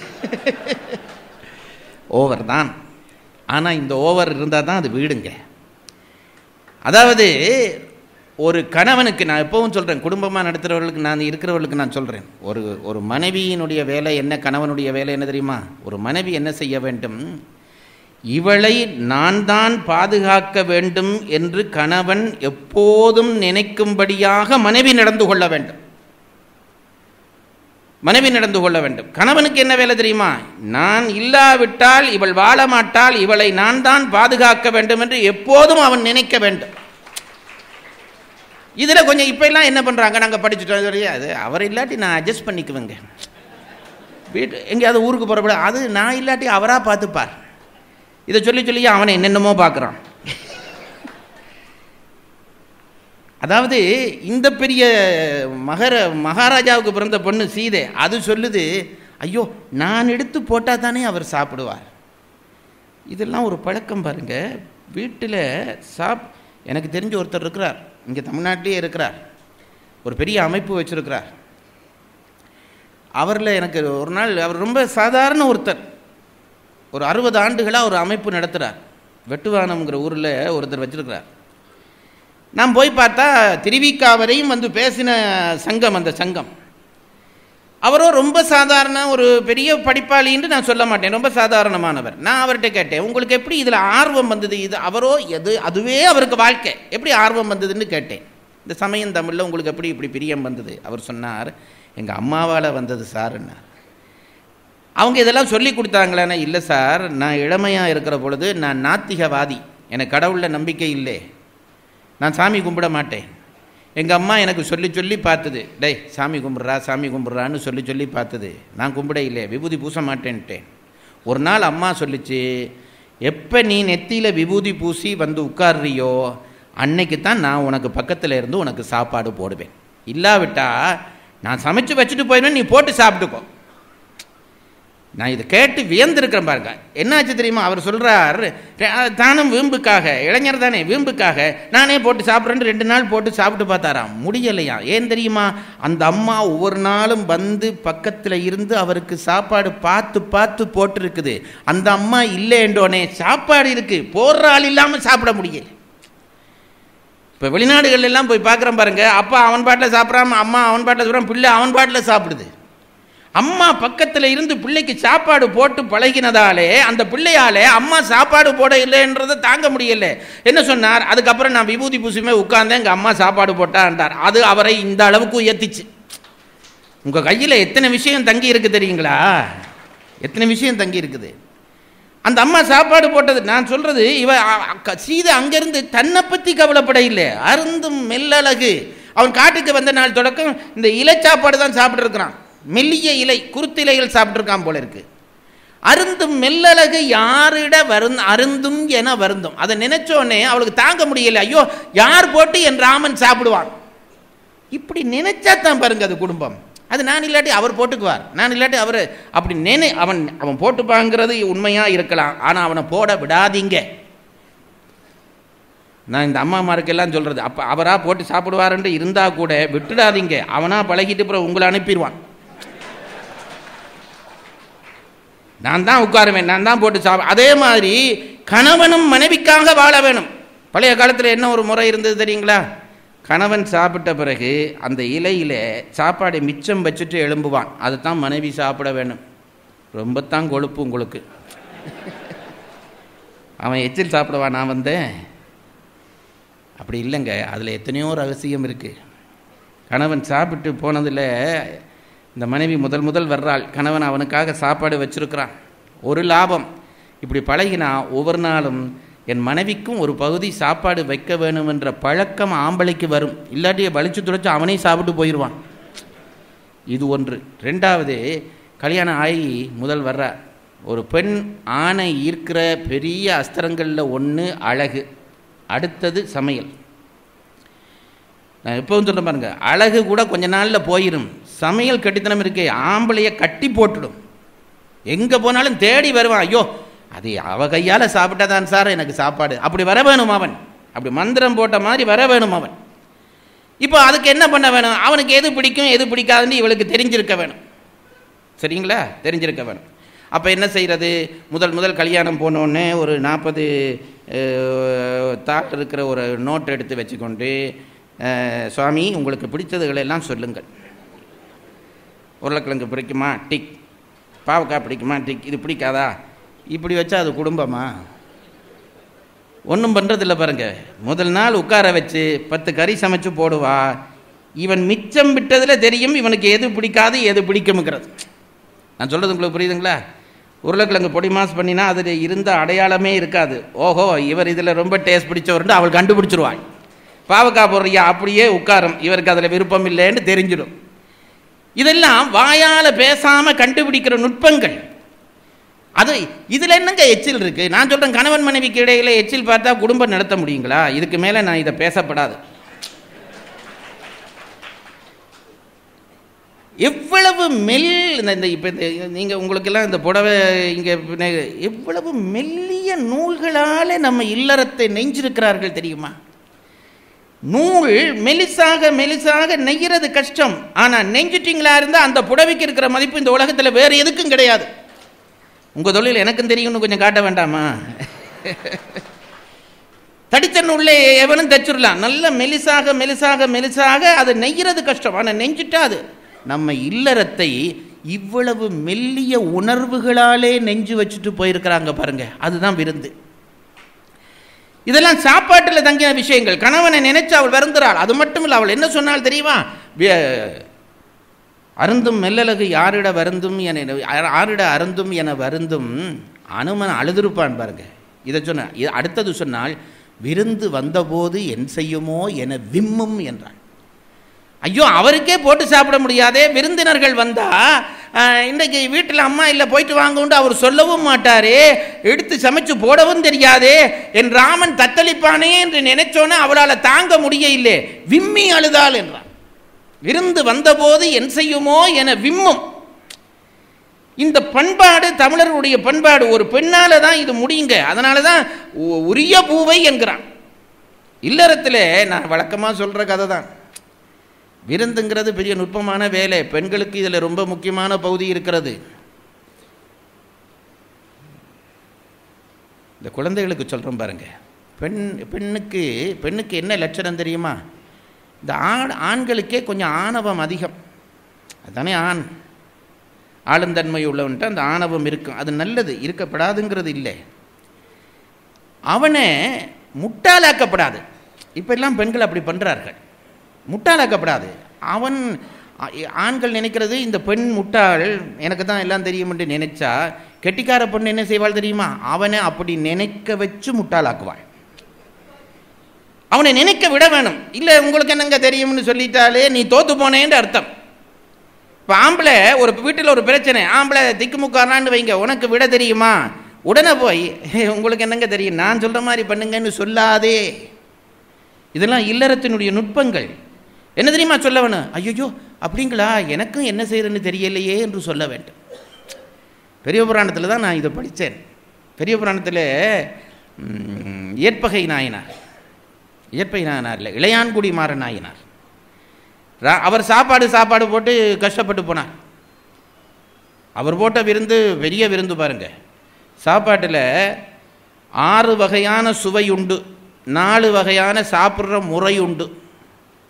ஓவர் தான் ஆனால் இந்த ஓவர் இருந்தால் தான் அது வீடுங்க அதாவது ஒரு கணவனுக்கு நான் எப்பவும் சொல்கிறேன் குடும்பமாக நடத்துகிறவர்களுக்கு நான் இருக்கிறவர்களுக்கு நான் சொல்கிறேன் ஒரு ஒரு மனைவியினுடைய வேலை என்ன கணவனுடைய வேலை என்ன தெரியுமா ஒரு மனைவி என்ன செய்ய வேண்டும் இவளை நான் தான் பாதுகாக்க வேண்டும் என்று கணவன் எப்போதும் நினைக்கும்படியாக மனைவி நடந்து கொள்ள வேண்டும் மனைவி நடந்து கொள்ள வேண்டும் கணவனுக்கு என்ன வேலை தெரியுமா நான் இல்லாவிட்டால் இவள் வாழ மாட்டாள் இவளை நான் தான் பாதுகாக்க வேண்டும் என்று எப்போதும் அவன் நினைக்க வேண்டும் இதில் கொஞ்சம் இப்போ எல்லாம் என்ன பண்ணுறாங்க நாங்கள் படிச்சுட்டோம் சரி, அது அவர் இல்லாட்டி நான் அட்ஜஸ்ட் பண்ணிக்குவேங்க வீட்டு எங்கேயாவது ஊருக்கு போகிறப்பட அது நான் இல்லாட்டி அவராக பார்த்துப்பார் இதை சொல்லி சொல்லி அவனை என்னென்னமோ பார்க்குறான் அதாவது இந்த பெரிய மகர மகாராஜாவுக்கு பிறந்த பொண்ணு சீதை அது சொல்லுது ஐயோ நான் எடுத்து போட்டால் தானே அவர் சாப்பிடுவார் இதெல்லாம் ஒரு பழக்கம் பாருங்க வீட்டில் சாப் எனக்கு தெரிஞ்ச ஒருத்தர் இருக்கிறார் இங்கே தமிழ்நாட்டிலே இருக்கிறார் ஒரு பெரிய அமைப்பு வச்சிருக்கிறார் அவரில் எனக்கு ஒரு நாள் அவர் ரொம்ப சாதாரண ஒருத்தர் ஒரு அறுபது ஆண்டுகளாக ஒரு அமைப்பு நடத்துகிறார் வெட்டுவானம்ங்கிற ஊரில் ஒருத்தர் வச்சிருக்கிறார் நான் போய் பார்த்தா திருவிக்கா வரையும் வந்து பேசின சங்கம் அந்த சங்கம் அவரோ ரொம்ப சாதாரண ஒரு பெரிய படிப்பாளின்னு நான் சொல்ல மாட்டேன் ரொம்ப சாதாரணமானவர் நான் அவர்கிட்ட கேட்டேன் உங்களுக்கு எப்படி இதில் ஆர்வம் வந்தது இது அவரோ எது அதுவே அவருக்கு வாழ்க்கை எப்படி ஆர்வம் வந்ததுன்னு கேட்டேன் இந்த சமயம் தமிழில் உங்களுக்கு எப்படி இப்படி பிரியம் வந்தது அவர் சொன்னார் எங்கள் அம்மாவால் வந்தது சார்ன்னார் அவங்க இதெல்லாம் சொல்லி கொடுத்தாங்களான்னா இல்லை சார் நான் இளமையாக இருக்கிற பொழுது நான் நாத்திகவாதி எனக்கு கடவுளில் நம்பிக்கை இல்லை நான் சாமி கும்பிட மாட்டேன் எங்கள் அம்மா எனக்கு சொல்லி சொல்லி பார்த்தது டேய் சாமி கும்பிட்றா சாமி கும்பிட்றான்னு சொல்லி சொல்லி பார்த்தது நான் கும்பிட இல்லை விபூதி பூச மாட்டேன்ட்டேன் ஒரு நாள் அம்மா சொல்லிச்சு எப்போ நீ நெத்தியில் விபூதி பூசி வந்து உட்கார்றியோ அன்னைக்கு தான் நான் உனக்கு பக்கத்தில் இருந்து உனக்கு சாப்பாடு போடுவேன் இல்லாவிட்டா நான் சமைச்சு வச்சுட்டு போயிடுவேன் நீ போட்டு சாப்பிட்டுக்கோ நான் இதை கேட்டு வியந்திருக்கிறேன் பாருங்க என்னாச்சு தெரியுமா அவர் சொல்கிறார் தானும் வீம்புக்காக இளைஞர் தானே வீம்புக்காக நானே போட்டு சாப்பிட்றேன்னு ரெண்டு நாள் போட்டு சாப்பிட்டு பார்த்தாராம் முடியலையா ஏன் தெரியுமா அந்த அம்மா ஒவ்வொரு நாளும் வந்து பக்கத்தில் இருந்து அவருக்கு சாப்பாடு பார்த்து பார்த்து போட்டிருக்குது அந்த அம்மா இல்லைன்றோனே சாப்பாடு இருக்கு போடுற ஆள் இல்லாமல் சாப்பிட முடியல இப்போ வெளிநாடுகள் எல்லாம் போய் பார்க்குறேன் பாருங்க அப்பா அவன் பாட்டில் சாப்பிட்றாம அம்மா அவன் பாட்டில் சாப்பிட்றான் பிள்ளை அவன் பாட்டில் சாப்பிடுது அம்மா பக்கத்தில் இருந்து பிள்ளைக்கு சாப்பாடு போட்டு பழகினதாலே அந்த பிள்ளையாலே அம்மா சாப்பாடு போட இல்லைன்றதை தாங்க முடியல என்ன சொன்னார் அதுக்கப்புறம் நான் விபூதி பூசியுமே உட்கார்ந்தேன் எங்கள் அம்மா சாப்பாடு போட்டான்றார் அது அவரை இந்த அளவுக்கு உயர்த்திச்சு உங்கள் கையில் எத்தனை விஷயம் தங்கி இருக்கு தெரியுங்களா எத்தனை விஷயம் தங்கி இருக்குது அந்த அம்மா சாப்பாடு போட்டது நான் சொல்றது இவ அ- அ- சீதை அங்கிருந்து தன்னை பற்றி கவலைப்பட இல்லை அருந்தும் மெல்லழகு அவன் காட்டுக்கு வந்த நாள் தொடக்கம் இந்த இலை சாப்பாடு தான் சாப்பிட்டுருக்கிறான் மெல்லிய இலை குருத்திலைகள் சாப்பிட்ருக்கான் போல இருக்கு அருந்தும் மெல்லழகு யாரிட வருந் அருந்தும் என வருந்தும் அதை நினைச்சோடனே அவளுக்கு தாங்க முடியல ஐயோ யார் போட்டு என் ராமன் சாப்பிடுவான் இப்படி நினைச்சா தான் பாருங்க அது குடும்பம் அது நான் இல்லாட்டி அவர் போட்டுக்குவார் நான் இல்லாட்டி அவர் அப்படி நினை அவன் அவன் போட்டுப்பாங்கிறது உண்மையா இருக்கலாம் ஆனால் அவனை போட விடாதீங்க நான் இந்த அம்மாமாருக்கெல்லாம் சொல்றது அப்போ அவரா போட்டு சாப்பிடுவாருன்ட்டு இருந்தா கூட விட்டுடாதீங்க அவனா பழகிட்டு அப்புறம் உங்களை அனுப்பிடுவான் நான் தான் உட்காருவேன் நான் தான் போட்டு சாப்பிட அதே மாதிரி கணவனும் மனைவிக்காக வாழ வேணும் பழைய காலத்தில் என்ன ஒரு முறை இருந்தது தெரியுங்களா கணவன் சாப்பிட்ட பிறகு அந்த இலையில் சாப்பாடை மிச்சம் வச்சுட்டு எழும்புவான் அதுதான் மனைவி சாப்பிட வேணும் ரொம்பத்தான் கொழுப்பு உங்களுக்கு அவன் எச்சில் சாப்பிடுவான் நான் வந்தேன் அப்படி இல்லைங்க அதில் எத்தனையோ ரகசியம் இருக்குது கணவன் சாப்பிட்டு போனதில் இந்த மனைவி முதல் முதல் வர்றாள் கணவன் அவனுக்காக சாப்பாடு வச்சிருக்கிறான் ஒரு லாபம் இப்படி பழகினா ஒவ்வொரு நாளும் என் மனைவிக்கும் ஒரு பகுதி சாப்பாடு வைக்க வேணும் என்ற பழக்கம் ஆம்பளைக்கு வரும் இல்லாட்டியே வலிச்சு துடைச்சு அவனே சாப்பிட்டு போயிடுவான் இது ஒன்று ரெண்டாவது கல்யாணம் ஆகி முதல் வர்ற ஒரு பெண் ஆணை ஈர்க்கிற பெரிய அஸ்திரங்களில் ஒன்று அழகு அடுத்தது சமையல் நான் எப்பவும் சொல்ல பாருங்க அழகு கூட கொஞ்ச நாளில் போயிடும் சமையல் கட்டித்தனம் இருக்கே ஆம்பளையை கட்டி போட்டுடும் எங்கே போனாலும் தேடி வருவான் ஐயோ அது அவ கையால் சாப்பிட்டாதான் சார் எனக்கு சாப்பாடு அப்படி வர வேணும் அவன் அப்படி மந்திரம் போட்ட மாதிரி வர வேணும் அவன் இப்போ அதுக்கு என்ன பண்ண வேணும் அவனுக்கு எது பிடிக்கும் எது பிடிக்காதுன்னு இவளுக்கு தெரிஞ்சிருக்க வேணும் சரிங்களா தெரிஞ்சிருக்க வேணும் அப்போ என்ன செய்கிறது முதல் முதல் கல்யாணம் போனோடனே ஒரு நாற்பது தாட் இருக்கிற ஒரு நோட் எடுத்து வச்சுக்கொண்டு அஹ், சுவாமி உங்களுக்கு பிடித்ததுகளை எல்லாம் சொல்லுங்கள் உருளைக்கிழங்கு பிடிக்குமா டிக் பாவக்காய் பிடிக்குமா டிக் இது பிடிக்காதா இப்படி வச்சா அது குடும்பமா ஒன்றும் பண்ணுறதில்ல பாருங்க முதல் நாள் உட்கார வச்சு பத்து கறி சமைச்சு போடுவா இவன் மிச்சம் விட்டதில் தெரியும் இவனுக்கு எது பிடிக்காது எது பிடிக்கும்ங்கிறது நான் சொல்கிறது உங்களுக்கு புரியுதுங்களா உருளைக்கிழங்கு பொடி மாஸ் பண்ணினா அதில் இருந்த அடையாளமே இருக்காது ஓஹோ இவர் இதில் ரொம்ப டேஸ்ட் பிடிச்சவர்னு அவள் கண்டுபிடிச்சிருவாள் பாவக்காய் போடுறியா அப்படியே உட்காரும் இவருக்கு அதில் விருப்பம் இல்லைன்னு தெரிஞ்சிடும் இதெல்லாம் வாயால் பேசாமல் கண்டுபிடிக்கிற நுட்பங்கள் அது இதில் என்னங்க எச்சில் இருக்கு நான் சொல்கிறேன் கணவன் மனைவிக்கு இடையில எச்சில் பார்த்தா குடும்பம் நடத்த முடியுங்களா இதுக்கு மேலே நான் இதை பேசப்படாது எவ்வளவு மெல் இந்த இந்த இப்போ நீங்கள் உங்களுக்கெல்லாம் இந்த புடவை இங்கே எவ்வளவு மெல்லிய நூல்களால் நம்ம இல்லறத்தை நெஞ்சிருக்கிறார்கள் தெரியுமா நூல் மெலிசாக மெலிசாக நெய்கிறது கஷ்டம் ஆனால் நெஞ்சிட்டிங்களா இருந்தால் அந்த புடவைக்கு இருக்கிற மதிப்பு இந்த உலகத்தில் வேறு எதுக்கும் கிடையாது உங்கள் தொழில் எனக்கும் தெரியும்னு கொஞ்சம் காட்ட வேண்டாமா தடித்த நூல்ல எவனும் தச்சிடலாம் நல்ல மெலிசாக மெலிசாக மெலிசாக அது நெய்கிறது கஷ்டம் ஆனால் நெஞ்சிட்டா அது நம்ம இல்லறத்தை இவ்வளவு மெல்லிய உணர்வுகளாலே நெஞ்சு வச்சுட்டு போயிருக்கிறாங்க பாருங்க அதுதான் விருந்து இதெல்லாம் சாப்பாட்டில் தங்கின விஷயங்கள் கணவனை நினைச்சு அவள் வருந்துறாள் அது மட்டும் இல்லை அவள் என்ன சொன்னால் தெரியுமா வி- அருந்தும் மெல்லலகு யாரிட வருந்தும் என ஆரிட அருந்தும் என வருந்தும் அனுமன் அழுதுருப்பான் பாருங்க இதை சொன்ன இது அடுத்தது சொன்னால் விருந்து வந்தபோது என் செய்யுமோ என விம்மும் என்றான் ஐயோ அவருக்கே போட்டு சாப்பிட முடியாதே விருந்தினர்கள் வந்தா ஆஹ், இன்றைக்கு வீட்டில் அம்மா இல்லை போயிட்டு வாங்கன்னு அவர் சொல்லவும் மாட்டாரே எடுத்து சமைச்சு போடவும் தெரியாதே என் ராமன் தத்தளிப்பானே என்று நினைச்சோன்னே அவளால் தாங்க முடியவில்லை விம்மி அழுதாள் என்றான் விருந்து வந்தபோது என் செய்யுமோ என விம்மும் இந்த பண்பாடு தமிழர்களுடைய பண்பாடு ஒரு பெண்ணால தான் இது முடியுங்க அதனால தான் உ- உரிய பூவை என்கிறான் இல்லறத்தில் நான் வழக்கமாக சொல்கிற கதை தான் விருந்துங்கிறது பெரிய நுட்பமான வேலை பெண்களுக்கு இதில் ரொம்ப முக்கியமான பகுதி இருக்கிறது இந்த குழந்தைகளுக்கு சொல்கிறோம் பாருங்க பெண் பெண்ணுக்கு பெண்ணுக்கு என்ன லட்சணம் தெரியுமா இந்த ஆண் ஆண்களுக்கே கொஞ்சம் ஆணவம் அதிகம் அதுதானே ஆண் ஆளுந்தன்மை உள்ளவன்ட்டு அந்த ஆணவம் இருக்கும் அது நல்லது இருக்கப்படாதுங்கிறது இல்லை அவனை முட்டாளாக்கப்படாது இப்போ எல்லாம் பெண்கள் அப்படி பண்ணுறார்கள் முட்டாளாக்கப்படாது அவன் ஆ- ஆண்கள் நினைக்கிறது இந்த பெண் முட்டாள் எனக்கு தான் எல்லாம் தெரியும்னு நினைச்சா கெட்டிக்கார பொண்ணு என்ன செய்வாள் தெரியுமா அவனை அப்படி நினைக்க வச்சு முட்டாளாக்குவாள் அவனை நினைக்க விட வேணும் இல்லை உங்களுக்கு என்னங்க தெரியும்னு சொல்லிட்டாலே நீ தோத்து போனேன்னு அர்த்தம் இப்போ ஆம்பளை ஒரு வீட்டில் ஒரு பிரச்சனை ஆம்பளை திக்குமுக்காரான்னு வைங்க உனக்கு விட தெரியுமா உடனே போய் "ஹே, உங்களுக்கு என்னங்க தெரியும் நான் சொல்கிற மாதிரி பண்ணுங்கன்னு சொல்லாதே இதெல்லாம் இல்லறத்தினுடைய நுட்பங்கள் என்ன தெரியுமா சொல்ல வேணும் ஐயோ அப்படிங்களா எனக்கும் என்ன செய்யறதுன்னு தெரியலையே என்று சொல்ல வேண்டும் பெரிய புராணத்தில் தான் நான் இதை படித்தேன் பெரிய புராணத்தில் ம், இயற்பகை நாயனார் இயற்பகை நாயனார் இல்லை இளையான்குடி மாற நாயனார் ரா- அவர் சாப்பாடு சாப்பாடு போட்டு கஷ்டப்பட்டு போனார் அவர் போட்ட விருந்து பெரிய விருந்து பாருங்க சாப்பாட்டில் ஆறு வகையான சுவை உண்டு நாலு வகையான சாப்பிட்ற முறை உண்டு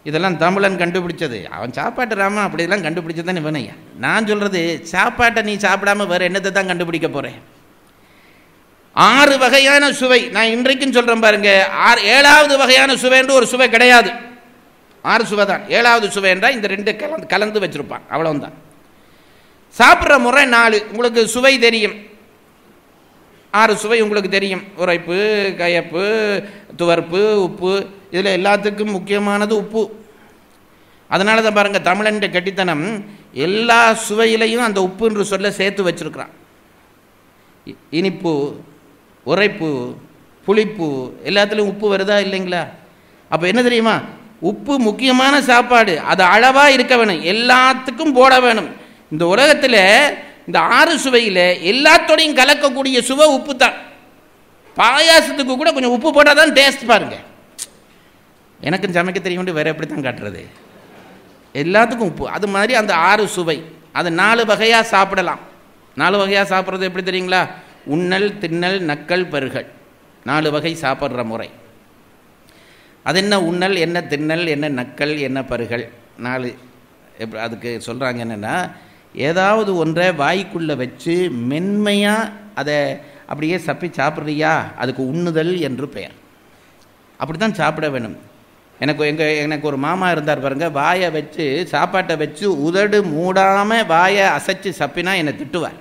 இதெல்லாம் தமிழன் கண்டுபிடிச்சது அவன் சாப்பாட்டு ராமன் அப்படியெல்லாம் கண்டுபிடிச்சது தான் இவனையா நான் சொல்கிறது சாப்பாட்டை நீ சாப்பிடாம வேறு என்னத்தை தான் கண்டுபிடிக்க போகிறேன் ஆறு வகையான சுவை நான் இன்றைக்கும் சொல்கிறேன் பாருங்க ஆறு ஏழாவது வகையான சுவைன்று ஒரு சுவை கிடையாது ஆறு சுவை தான் ஏழாவது சுவை என்றால் இந்த ரெண்டு கலந்து கலந்து வச்சுருப்பான் அவ்வளவுதான் சாப்பிட்ற முறை நாலு உங்களுக்கு சுவை தெரியும் ஆறு சுவை உங்களுக்கு தெரியும் உரைப்பு கயப்பு துவர்ப்பு உப்பு இதில் எல்லாத்துக்கும் முக்கியமானது உப்பு அதனால தான் பாருங்கள் தமிழன் கெட்டித்தனம் எல்லா சுவையிலையும் அந்த உப்புன்ற சொல்ல சேர்த்து வச்சிருக்கிறான் இ- இனிப்பு உரைப்பு புளிப்பு எல்லாத்துலேயும் உப்பு வருதா இல்லைங்களா அப்போ என்ன தெரியுமா உப்பு முக்கியமான சாப்பாடு அது அளவாக இருக்க வேணும் எல்லாத்துக்கும் போட வேணும் இந்த உலகத்தில் இந்த ஆறு சுவையில் எல்லாத்தோடையும் கலக்கக்கூடிய சுவை உப்பு தான் பாயாசத்துக்கு கூட கொஞ்சம் உப்பு போட்டால் தான் டேஸ்ட் பாருங்க எனக்கும் சமைக்க தெரியும் வேற எப்படி தான் காட்டுறது எல்லாத்துக்கும் உப்பு அது மாதிரி அந்த ஆறு சுவை அது நாலு வகையாக சாப்பிடலாம் நாலு வகையாக சாப்பிட்றது எப்படி தெரியுங்களா உண்ணல் தின்னல் நக்கல் பருகல் நாலு வகை சாப்பிட்ற முறை அது என்ன உண்ணல் என்ன தின்னல் என்ன நக்கல் என்ன பருகல் நாலு எப்படி அதுக்கு சொல்கிறாங்க என்னென்னா ஏதாவது ஒன்றை வாய்க்குள்ளே வச்சு மென்மையாக அதை அப்படியே சப்பி சாப்பிட்றியா அதுக்கு உண்ணுதல் என்று பெயர் அப்படி தான் சாப்பிட வேணும் எனக்கு எங்கள் எனக்கு ஒரு மாமா இருந்தார் பாருங்க வாயை வச்சு சாப்பாட்டை வச்சு உதடு மூடாமல் வாயை அசைச்சு சப்பினா என்னை திட்டுவார்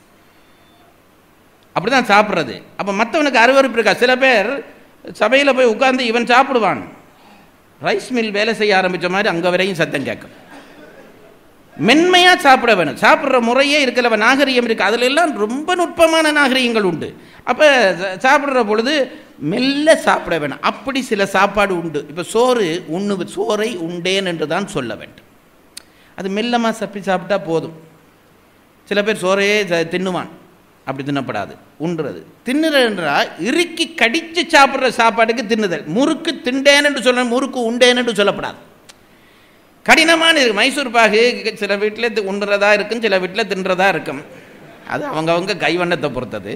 அப்படி தான் சாப்பிட்றது அப்போ மற்றவனுக்கு அருவருப்பு இருக்கா சில பேர் சபையில் போய் உட்கார்ந்து இவன் சாப்பிடுவான் ரைஸ் மில் வேலை செய்ய ஆரம்பித்த மாதிரி அங்கே வரையும் சத்தம் கேட்கும் மென்மையாக சாப்பிட வேணும் சாப்பிட்ற முறையே இருக்கல நாகரிகம் இருக்குது அதில் எல்லாம் ரொம்ப நுட்பமான நாகரிகங்கள் உண்டு அப்போ சாப்பிட்ற பொழுது மெல்ல சாப்பிட வேணும் அப்படி சில சாப்பாடு உண்டு இப்போ சோறு உண்ணு சோறை உண்டேன் என்று தான் சொல்ல வேண்டும் அது மெல்லமாக சப்பி சாப்பிட்டா போதும் சில பேர் சோறையே ச- தின்னுவான் அப்படி தின்னப்படாது உண்றது தின்னுறது என்றால் இறுக்கி கடித்து சாப்பிட்ற சாப்பாட்டுக்கு தின்னுதல் முறுக்கு திண்டேன் என்று சொல்ல முறுக்கு உண்டேன் என்று சொல்லப்படாது கடினமான இது மைசூர் பாகு சில வீட்டில் உண்றதா இருக்கும் சில வீட்டில் தின்றதா இருக்கும் அது அவங்கவங்க கைவண்ணத்தை பொறுத்தது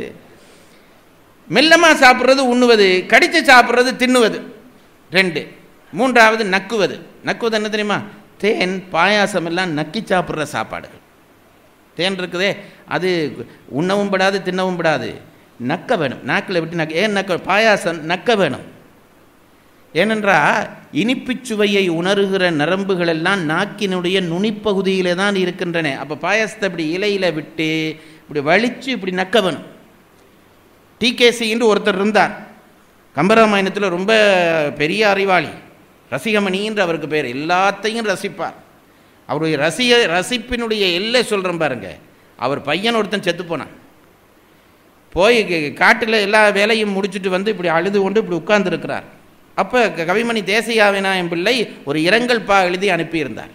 மெல்லமாக சாப்பிட்றது உண்ணுவது கடித்து சாப்பிட்றது தின்னுவது ரெண்டு மூன்றாவது நக்குவது நக்குவது என்ன தெரியுமா தேன் பாயாசம் எல்லாம் நக்கி சாப்பிட்ற சாப்பாடுகள் தேன் இருக்குதே அது உண்ணவும் படாது தின்னவும் படாது நக்க வேணும் நாக்கில் விட்டு நக்க ஏன் நக்க பாயாசம் நக்க வேணும் ஏனென்றால் இனிப்புச் சுவையை உணர்கிற நரம்புகள் எல்லாம் நாக்கினுடைய நுனிப்பகுதியிலே தான் இருக்கின்றன அப்போ பாயாசத்தை இப்படி இலையில விட்டு இப்படி வலிச்சு இப்படி நக்க வேணும் டிகேசின்னு ஒருத்தர் இருந்தார் கம்பராமாயணத்தில் ரொம்ப பெரிய அறிவாளி ரசிகமணின்ற அவருக்கு பேர் எல்லாத்தையும் ரசிப்பார் அவருடைய ரசிக ரசிப்பினுடைய எல்லை சொல்கிறேன் பாருங்க அவர் பையன் ஒருத்தன் செத்து போனான் போய் காட்டில் எல்லா வேலையும் முடிச்சுட்டு வந்து இப்படி அழுது கொண்டு இப்படி உட்கார்ந்துருக்கிறார் அப்போ கவிமணி தேசியா விநாயகம் பிள்ளை ஒரு இரங்கல் பா எழுதி அனுப்பியிருந்தார்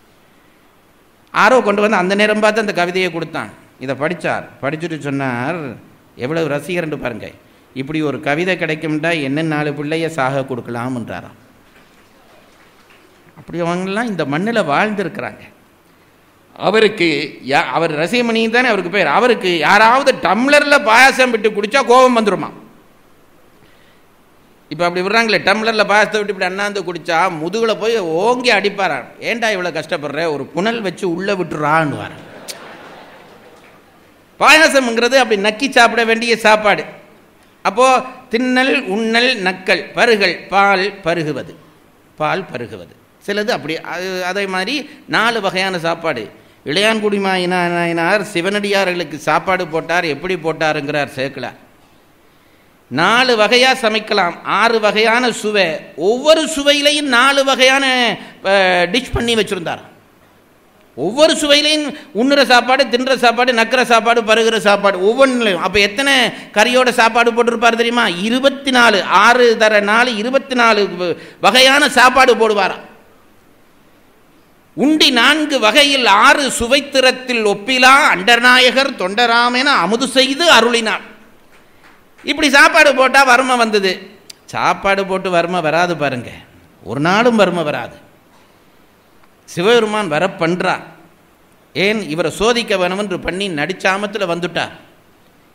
ஆரோ கொண்டு வந்து அந்த நேரம் பார்த்து அந்த கவிதையை கொடுத்தான் இதை படித்தார் படிச்சுட்டு சொன்னார் எவ்வளவு ரசிகர்னு பாருங்க இப்படி ஒரு கவிதை கிடைக்கும்டா என்ன நாலு பிள்ளைய சாக கொடுக்கலாம்ன்றாராம் அப்படி அவங்கெல்லாம் இந்த மண்ணில் வாழ்ந்திருக்கிறாங்க அவருக்கு யா அவர் ரசிகமணி தானே அவருக்கு பேர் அவருக்கு யாராவது டம்ளரில் பாயாசம் விட்டு குடிச்சா கோபம் வந்துருமா இப்போ அப்படி விடுறாங்களே டம்ளரில் பாயசத்தை விட்டு இப்படி அண்ணாந்து குடிச்சா முதுகில் போய் ஓங்கி அடிப்பாரான் ஏன்டா இவ்வளோ கஷ்டப்படுற ஒரு புனல் வச்சு உள்ளே விட்டுறான்னு பாயாசம்ங்கிறது அப்படி நக்கி சாப்பிட வேண்டிய சாப்பாடு அப்போது தின்னல் உண்ணல் நக்கல் பருகல் பால் பருகுவது பால் பருகுவது சிலது அப்படி அது அதே மாதிரி நாலு வகையான சாப்பாடு இளையான்குடி நாயனார் சிவனடியார்களுக்கு சாப்பாடு போட்டார் எப்படி போட்டாருங்கிறார் சேர்க்கலார் நாலு வகையாக சமைக்கலாம் ஆறு வகையான சுவை ஒவ்வொரு சுவையிலையும் நாலு வகையான டிஷ் பண்ணி வச்சுருந்தார் ஒவ்வொரு சுவையிலையும் உண்ணுற சாப்பாடு தின்ற சாப்பாடு நக்கிற சாப்பாடு பருகிற சாப்பாடு ஒவ்வொன்றிலையும் அப்போ எத்தனை கறியோட சாப்பாடு போட்டிருப்பார் தெரியுமா இருபத்தி நாலு ஆறு தர நாலு இருபத்தி நாலு வகையான சாப்பாடு போடுவாராம் உண்டி நான்கு வகையில் ஆறு சுவைத்திறத்தில் ஒப்பிலா அண்டர்நாயகர் தொண்டராமென அமுது செய்து அருளினார் இப்படி சாப்பாடு போட்டால் வறுமை வந்தது சாப்பாடு போட்டு வறுமை வராது பாருங்க ஒரு நாளும் வறுமை வராது சிவபெருமான் வர பண்ணுறார் ஏன் இவரை சோதிக்க வேணும் என்று பண்ணி நடிச்சாமத்தில் வந்துட்டார்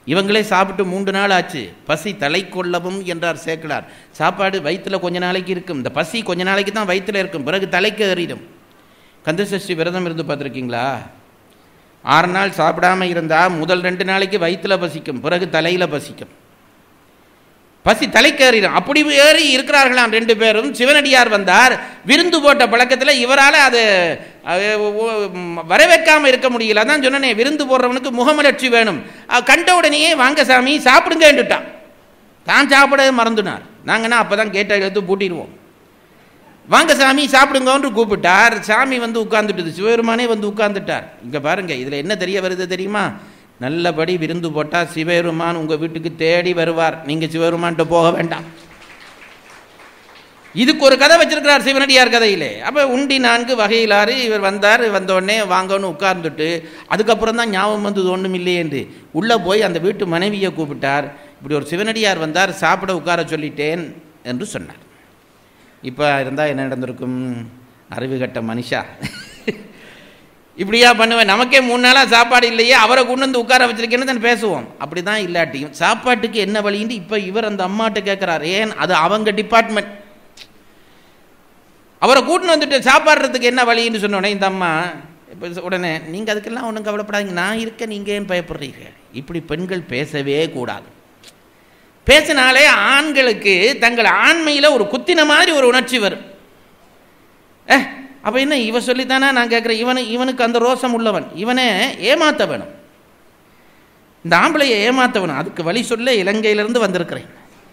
இவங்களே சாப்பிட்டு மூன்று நாள் ஆச்சு பசி தலை கொள்ளவும் என்றார் சேக்கிடார் சாப்பாடு வயிற்றில் கொஞ்ச நாளைக்கு இருக்கும் இந்த பசி கொஞ்ச நாளைக்கு தான் வயிற்றில் இருக்கும் பிறகு தலைக்கு ஏறிடும் கந்தசஷ்டி விரதம் இருந்து பார்த்துருக்கீங்களா ஆறு நாள் சாப்பிடாம இருந்தால் முதல் ரெண்டு நாளைக்கு வயிற்றில் பசிக்கும் பிறகு தலையில் பசிக்கும் பசி தலைக்கேறிடும் அப்படி ஏறி இருக்கிறார்களாம் ரெண்டு பேரும் சிவனடியார் வந்தார் விருந்து போட்ட பழக்கத்தில் இவரால் அது அது, ஓ- ம், வரவேற்காம இருக்க முடியல அதான் சொன்னனே விருந்து போடுறவனுக்கு முகமலர்ச்சி வேணும் அஹ், கண்ட உடனேயே வாங்க சாமி சாப்பிடுங்கன்னுட்டான் தான் சாப்பிட மறந்துனார் நாங்கன்னா அப்போ தான் கேட்ட எடுத்து பூட்டிடுவோம் வாங்க சாமி சாப்பிடுங்கன்னு கூப்பிட்டார் சாமி வந்து உட்கார்ந்துட்டுது சிவபெருமானே வந்து உட்கார்ந்துட்டார் இங்கே பாருங்க இதில் என்ன தெரிய வருது தெரியுமா நல்லபடி விருந்து போட்டால் சிவபெருமான் உங்கள் வீட்டுக்கு தேடி வருவார் நீங்கள் சிவபெருமான்கிட்ட போக வேண்டாம் இதுக்கு ஒரு கதை வச்சிருக்கிறார் சிவனடியார் கதையிலே அப்போ உண்டி நான்கு வகையிலாறு இவர் வந்தார் வந்தோடனே வாங்கன்னு உட்கார்ந்துட்டு அதுக்கப்புறம் தான் ஞாபகம் வந்தது ஒன்றும் இல்லையேன்று உள்ளே போய் அந்த வீட்டு மனைவியை கூப்பிட்டார் இப்படி ஒரு சிவனடியார் வந்தார் சாப்பிட உட்கார சொல்லிட்டேன் என்று சொன்னார் இப்போ இருந்தால் என்ன நடந்திருக்கும் அறிவு கட்ட மனுஷா இப்படியா பண்ணுவேன் நமக்கே மூணு நாளாக சாப்பாடு இல்லையே அவரை கொண்டு வந்து உட்கார வச்சிருக்கேன்னு தான் பேசுவோம் அப்படி தான் இல்லாட்டியும் சாப்பாட்டுக்கு என்ன வழின்னு இப்போ இவர் அந்த அம்மாட்ட கேட்குறார் ஏன் அது அவங்க டிபார்ட்மெண்ட் அவரை கூட்டின்னு வந்துட்டு சாப்பாடுறதுக்கு என்ன வழின்னு சொன்னோடனே இந்த அம்மா இப்போ உடனே நீங்கள் அதுக்கெல்லாம் ஒன்றும் கவலைப்படாதீங்க நான் இருக்க நீங்கள் ஏன் பயப்படுறீங்க இப்படி பெண்கள் பேசவே கூடாது பேசினாலே ஆண்களுக்கு தங்கள் ஆண்மையில் ஒரு குத்தின மாதிரி ஒரு உணர்ச்சி வரும் ஏ அப்போ என்ன இவ சொல்லித்தானே நான் கேட்குறேன் இவனு இவனுக்கு அந்த ரோசம் உள்ளவன் இவனை ஏமாத்த வேணும் இந்த ஆம்பளையை ஏமாத்த வேணும் அதுக்கு வழி சொல்ல இலங்கையிலேருந்து வந்திருக்கிறேன்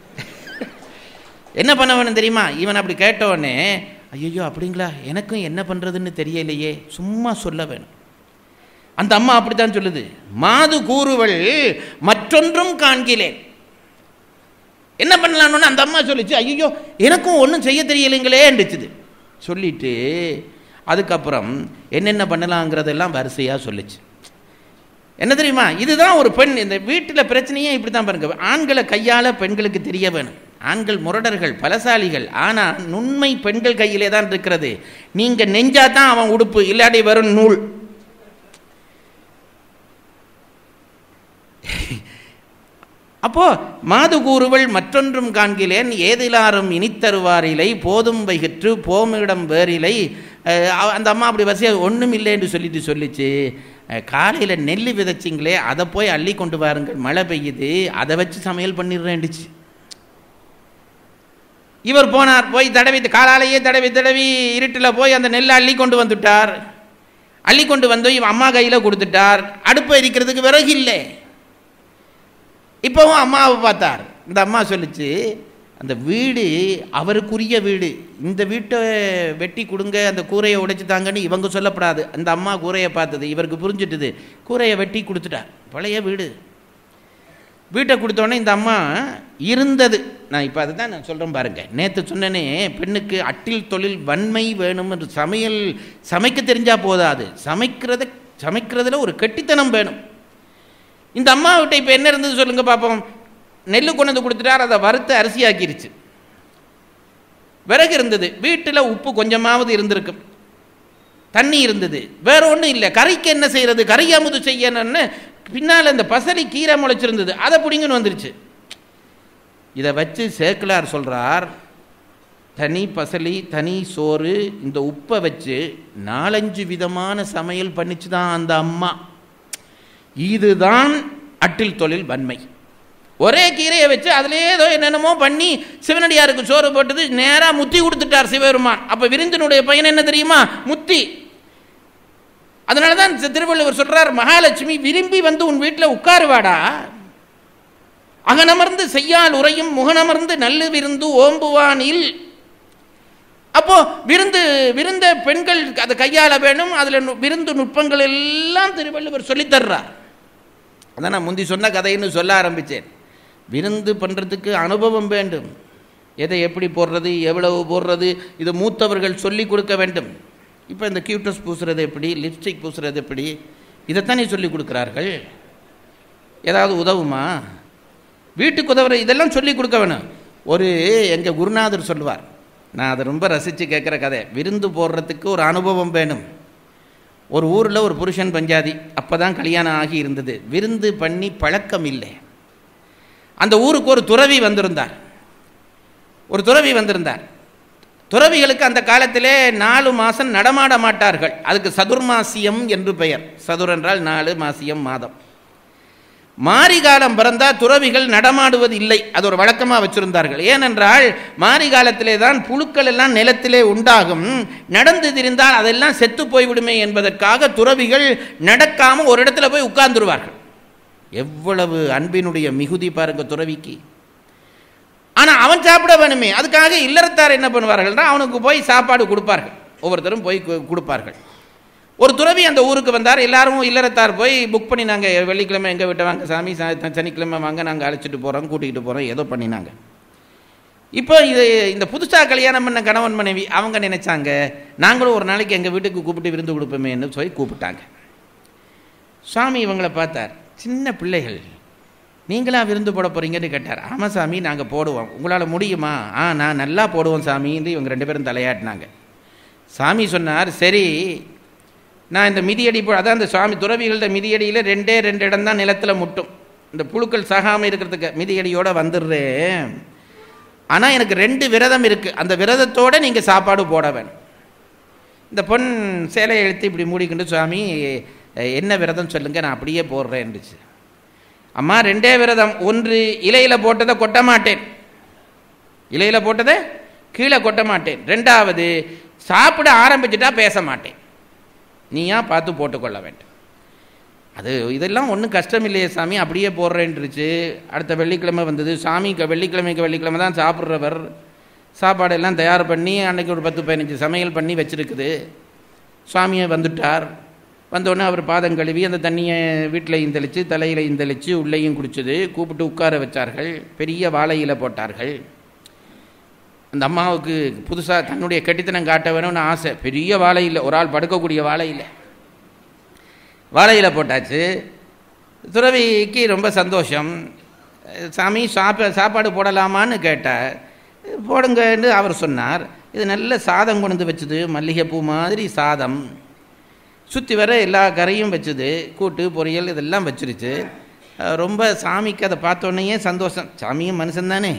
என்ன பண்ண வேணும் தெரியுமா இவன் அப்படி கேட்டவொடனே ஐயோ அப்படிங்களா எனக்கும் என்ன பண்ணுறதுன்னு தெரியலையே சும்மா சொல்ல வேணும் அந்த அம்மா அப்படித்தான் சொல்லுது மாது கூறுவள் மற்றொன்றும் காண்கிலேன் என்ன பண்ணலான்னு அந்த அம்மா சொல்லிச்சு ஐயோ எனக்கும் ஒன்றும் செய்ய தெரியலைங்களேன்னுச்சுது சொல்லிட்டு அதுக்கப்புறம் என்னென்ன பண்ணலாங்கிறதெல்லாம் வரிசையாக சொல்லுச்சு என்ன தெரியுமா இதுதான் ஒரு பெண் இந்த வீட்டில் பிரச்சனையே இப்படி தான் பாருங்க ஆண்களை கையால் பெண்களுக்கு தெரிய வேணும் ஆண்கள் முரடர்கள் பலசாலிகள் ஆனால் நுண்மை பெண்கள் கையிலே தான் இருக்கிறது நீங்கள் நெஞ்சா தான் அவன் உடுப்பு இல்லாட்டி வரும் நூல் அப்போ மாது கூறுவள் மற்றொன்றும் காண்கிலேன் ஏதிலாரும் இனித்தருவாரிலை போதும் வைகிற்று போமிடம் வேறிலை அஹ் அவ- அந்த அம்மா அப்படி வரிசையாக ஒன்றும் இல்லை என்று சொல்லிட்டு சொல்லிச்சு காலையில் நெல் விதைச்சிங்களே அதை போய் அள்ளி கொண்டு வாருங்கள் மழை பெய்யுது அதை வச்சு சமையல் பண்ணிடுறேன்டுச்சு இவர் போனார் போய் தடவி காலாலேயே தடவி தடவி இருட்டில் போய் அந்த நெல்லை அள்ளி கொண்டு வந்துட்டார் அள்ளி கொண்டு வந்து இவன் அம்மா கையில் கொடுத்துட்டார் அடுப்பு எரிக்கிறதுக்கு விறகு இல்லை இப்போவும் அம்மாவை பார்த்தார் இந்த அம்மா சொல்லுச்சு அந்த வீடு அவருக்குரிய வீடு இந்த வீட்டை வெட்டி கொடுங்க அந்த கூரையை உடைச்சு தாங்கன்னு இவங்க சொல்லப்படாது அந்த அம்மா கூரையை பார்த்தது இவருக்கு புரிஞ்சிட்டுது கூரையை வெட்டி கொடுத்துட்டார் பழைய வீடு வீட்டை கொடுத்தோன்னே இந்த அம்மா இருந்தது நான் இப்போ அதை தான் நான் சொல்கிறேன் பாருங்க நேற்று சொன்னனே பெண்ணுக்கு அட்டில் தொழில் வன்மை வேணும் என்று சமையல் சமைக்க தெரிஞ்சா போதாது சமைக்கிறத சமைக்கிறதுல ஒரு கெட்டித்தனம் வேணும் இந்த அம்மாவிட்ட இப்போ என்ன இருந்தது சொல்லுங்க பார்ப்போம் நெல் கொண்டு வந்து கொடுத்துட்டார் அதை வறுத்து அரிசியாக்கிருச்சு விறகு இருந்தது வீட்டில் உப்பு கொஞ்சமாவது இருந்திருக்கும் தண்ணி இருந்தது வேற ஒன்றும் இல்லை கறிக்கு என்ன செய்யறது கறி அமுது செய்யணும்னு பின்னால் இந்த பசலி கீரை முளைச்சிருந்தது அதை பிடிங்கன்னு வந்துருச்சு இதை வச்சு சேக்கிலார் சொல்றார் தனி பசலி தனி சோறு இந்த உப்பை வச்சு நாலஞ்சு விதமான சமையல் பண்ணிச்சு தான் அந்த அம்மா இதுதான் அட்டில் தொழில் வன்மை ஒரே கீரையை வச்சு அதிலே ஏதோ என்னென்னமோ பண்ணி சிவனடியாருக்கு சோறு போட்டது நேராக முத்தி கொடுத்துட்டார் சிவபெருமான் அப்போ விருந்தினுடைய பயன் என்ன தெரியுமா முத்தி அதனால தான் திருவள்ளுவர் சொல்றார் மகாலட்சுமி விரும்பி வந்து உன் வீட்டில் உட்காருவாடா அகனமர்ந்து செய்யால் உரையும் முகனமர்ந்து நல்லு விருந்து ஓம்புவானில் அப்போ விருந்து விருந்த பெண்கள் அதை கையாள வேணும் அதில் விருந்து நுட்பங்கள் எல்லாம் திருவள்ளுவர் சொல்லித் தர்றார் அதான் நான் முந்தி சொன்ன கதைன்னு சொல்ல ஆரம்பித்தேன் விருந்து பண்ணுறதுக்கு அனுபவம் வேண்டும் எதை எப்படி போடுறது எவ்வளவு போடுறது இது மூத்தவர்கள் சொல்லி கொடுக்க வேண்டும் இப்போ இந்த கியூட்டஸ் பூசுறது எப்படி லிப்ஸ்டிக் பூசுறது எப்படி இதைத்தானே சொல்லி கொடுக்குறார்கள் ஏதாவது உதவுமா வீட்டுக்கு உதவுற இதெல்லாம் சொல்லி கொடுக்க வேணும் ஒரு எங்கள் குருநாதர் சொல்லுவார் நான் அதை ரொம்ப ரசித்து கேட்குற கதை விருந்து போடுறதுக்கு ஒரு அனுபவம் வேணும் ஒரு ஊரில் ஒரு புருஷன் பஞ்சாதி அப்போ தான் கல்யாணம் ஆகி இருந்தது விருந்து பண்ணி பழக்கம் இல்லை அந்த ஊருக்கு ஒரு துறவி வந்திருந்தார் ஒரு துறவி வந்திருந்தார் துறவிகளுக்கு அந்த காலத்திலே நாலு மாதம் நடமாட மாட்டார்கள் அதுக்கு சதுர்மாசியம் என்று பெயர் சதுர் என்றால் நாலு மாசியம் மாதம் மாரிகாலம் பிறந்தா துறவிகள் நடமாடுவது இல்லை அது ஒரு வழக்கமாக வச்சிருந்தார்கள் ஏனென்றால் மாரி காலத்திலே தான் புழுக்கள் எல்லாம் நிலத்திலே உண்டாகும் நடந்து திரிந்தால் அதெல்லாம் செத்து போய்விடுமே என்பதற்காக துறவிகள் நடக்காம ஒரு இடத்துல போய் உட்கார்ந்துருவார்கள் எவ்வளவு அன்பினுடைய மிகுதி பாருங்க துறவிக்கு ஆனால் அவன் சாப்பிட வேணுமே அதுக்காக இல்லறத்தார் என்ன பண்ணுவார்கள்னா அவனுக்கு போய் சாப்பாடு கொடுப்பார்கள் ஒவ்வொருத்தரும் போய் கு- கொடுப்பார்கள் ஒரு துறவி அந்த ஊருக்கு வந்தார் எல்லாரும் இல்லறத்தார் போய் புக் பண்ணி நாங்கள் வெள்ளிக்கிழமை எங்கே விட்ட வாங்க சாமி சா- சனிக்கிழமை வாங்க நாங்கள் அழைச்சிட்டு போகிறோம் கூட்டிகிட்டு போகிறோம் ஏதோ பண்ணினாங்க இப்போ இது இந்த புதுசாக கல்யாணம் பண்ண கணவன் மனைவி அவங்க நினைச்சாங்க நாங்களும் ஒரு நாளைக்கு எங்கள் வீட்டுக்கு கூப்பிட்டு விருந்து கொடுப்போமேன்னு சொல்லி கூப்பிட்டாங்க சுவாமி இவங்களை பார்த்தார் சின்ன பிள்ளைகள் நீங்களா விருந்து போட போறீங்கன்னு கேட்டார் ஆமாம் சாமி நாங்கள் போடுவோம் உங்களால் முடியுமா ஆ நான் நல்லா போடுவோம் சாமின்னு இவங்க ரெண்டு பேரும் தலையாட்டினாங்க சாமி சொன்னார் சரி நான் இந்த மிதியடி போ அதான் இந்த சுவாமி துறவிகள்ட மிதியடியில் ரெண்டே ரெண்டு இடம் தான் நிலத்தில் முட்டும் இந்த புழுக்கள் சாகாமல் இருக்கிறதுக்கு மிதியடியோடு வந்துடுறேன் ஆனால் எனக்கு ரெண்டு விரதம் இருக்குது அந்த விரதத்தோடு நீங்கள் சாப்பாடு போட வேணும் இந்த பொன் சேலையை எழுத்து இப்படி மூடிக்கிண்டு சுவாமி அஹ், என்ன விரதம் சொல்லுங்க நான் அப்படியே போடுறேன்னுச்சு அம்மா ரெண்டே விரதம் ஒன்று இலையில் போட்டதை கொட்ட மாட்டேன் இலையில் போட்டதை கீழே கொட்ட மாட்டேன் ரெண்டாவது சாப்பிட ஆரம்பிச்சுட்டா பேச மாட்டேன் நீயா பார்த்து போட்டுக்கொள்ள வேண்டும் அது இதெல்லாம் ஒன்றும் கஷ்டம் இல்லையே சாமி அப்படியே போடுறேன்ருச்சு அடுத்த வெள்ளிக்கிழமை வந்தது சாமிக்கு வெள்ளிக்கிழமைக்கு வெள்ளிக்கிழமை தான் சாப்பிட்றவர் சாப்பாடெல்லாம் தயார் பண்ணி அன்னைக்கு ஒரு பத்து பதினஞ்சு சமையல் பண்ணி வச்சிருக்குது சுவாமியை வந்துட்டார் வந்தோடனே அவர் பாதம் கழுவி அந்த தண்ணியை வீட்டிலையும் தெளித்து தலையிலையும் தெளித்து உள்ளேயும் குடிச்சது கூப்பிட்டு உட்கார வச்சார்கள் பெரிய வாழை இலை போட்டார்கள் அந்த அம்மாவுக்கு புதுசாக தன்னுடைய கெட்டித்தனம் காட்ட வேணும்னு ஆசை பெரிய வாழை இல்லை ஒரு ஆள் படுக்கக்கூடிய வாழை இல்லை வாழையில போட்டாச்சு துறவிக்கு ரொம்ப சந்தோஷம் சாமி சாப்ப சாப்பாடு போடலாமான்னு கேட்டார் போடுங்கன்னு அவர் சொன்னார் இது நல்ல சாதம் கொண்டு வந்து வச்சுது மல்லிகைப்பூ மாதிரி சாதம் சுற்றி வர எல்லா கரையும் வச்சுது கூட்டு பொரியல் இதெல்லாம் வச்சிருச்சு அஹ் ரொம்ப சாமிக்கு அதை பார்த்தோன்னே சந்தோஷம் சாமியும் மனுஷன் தானே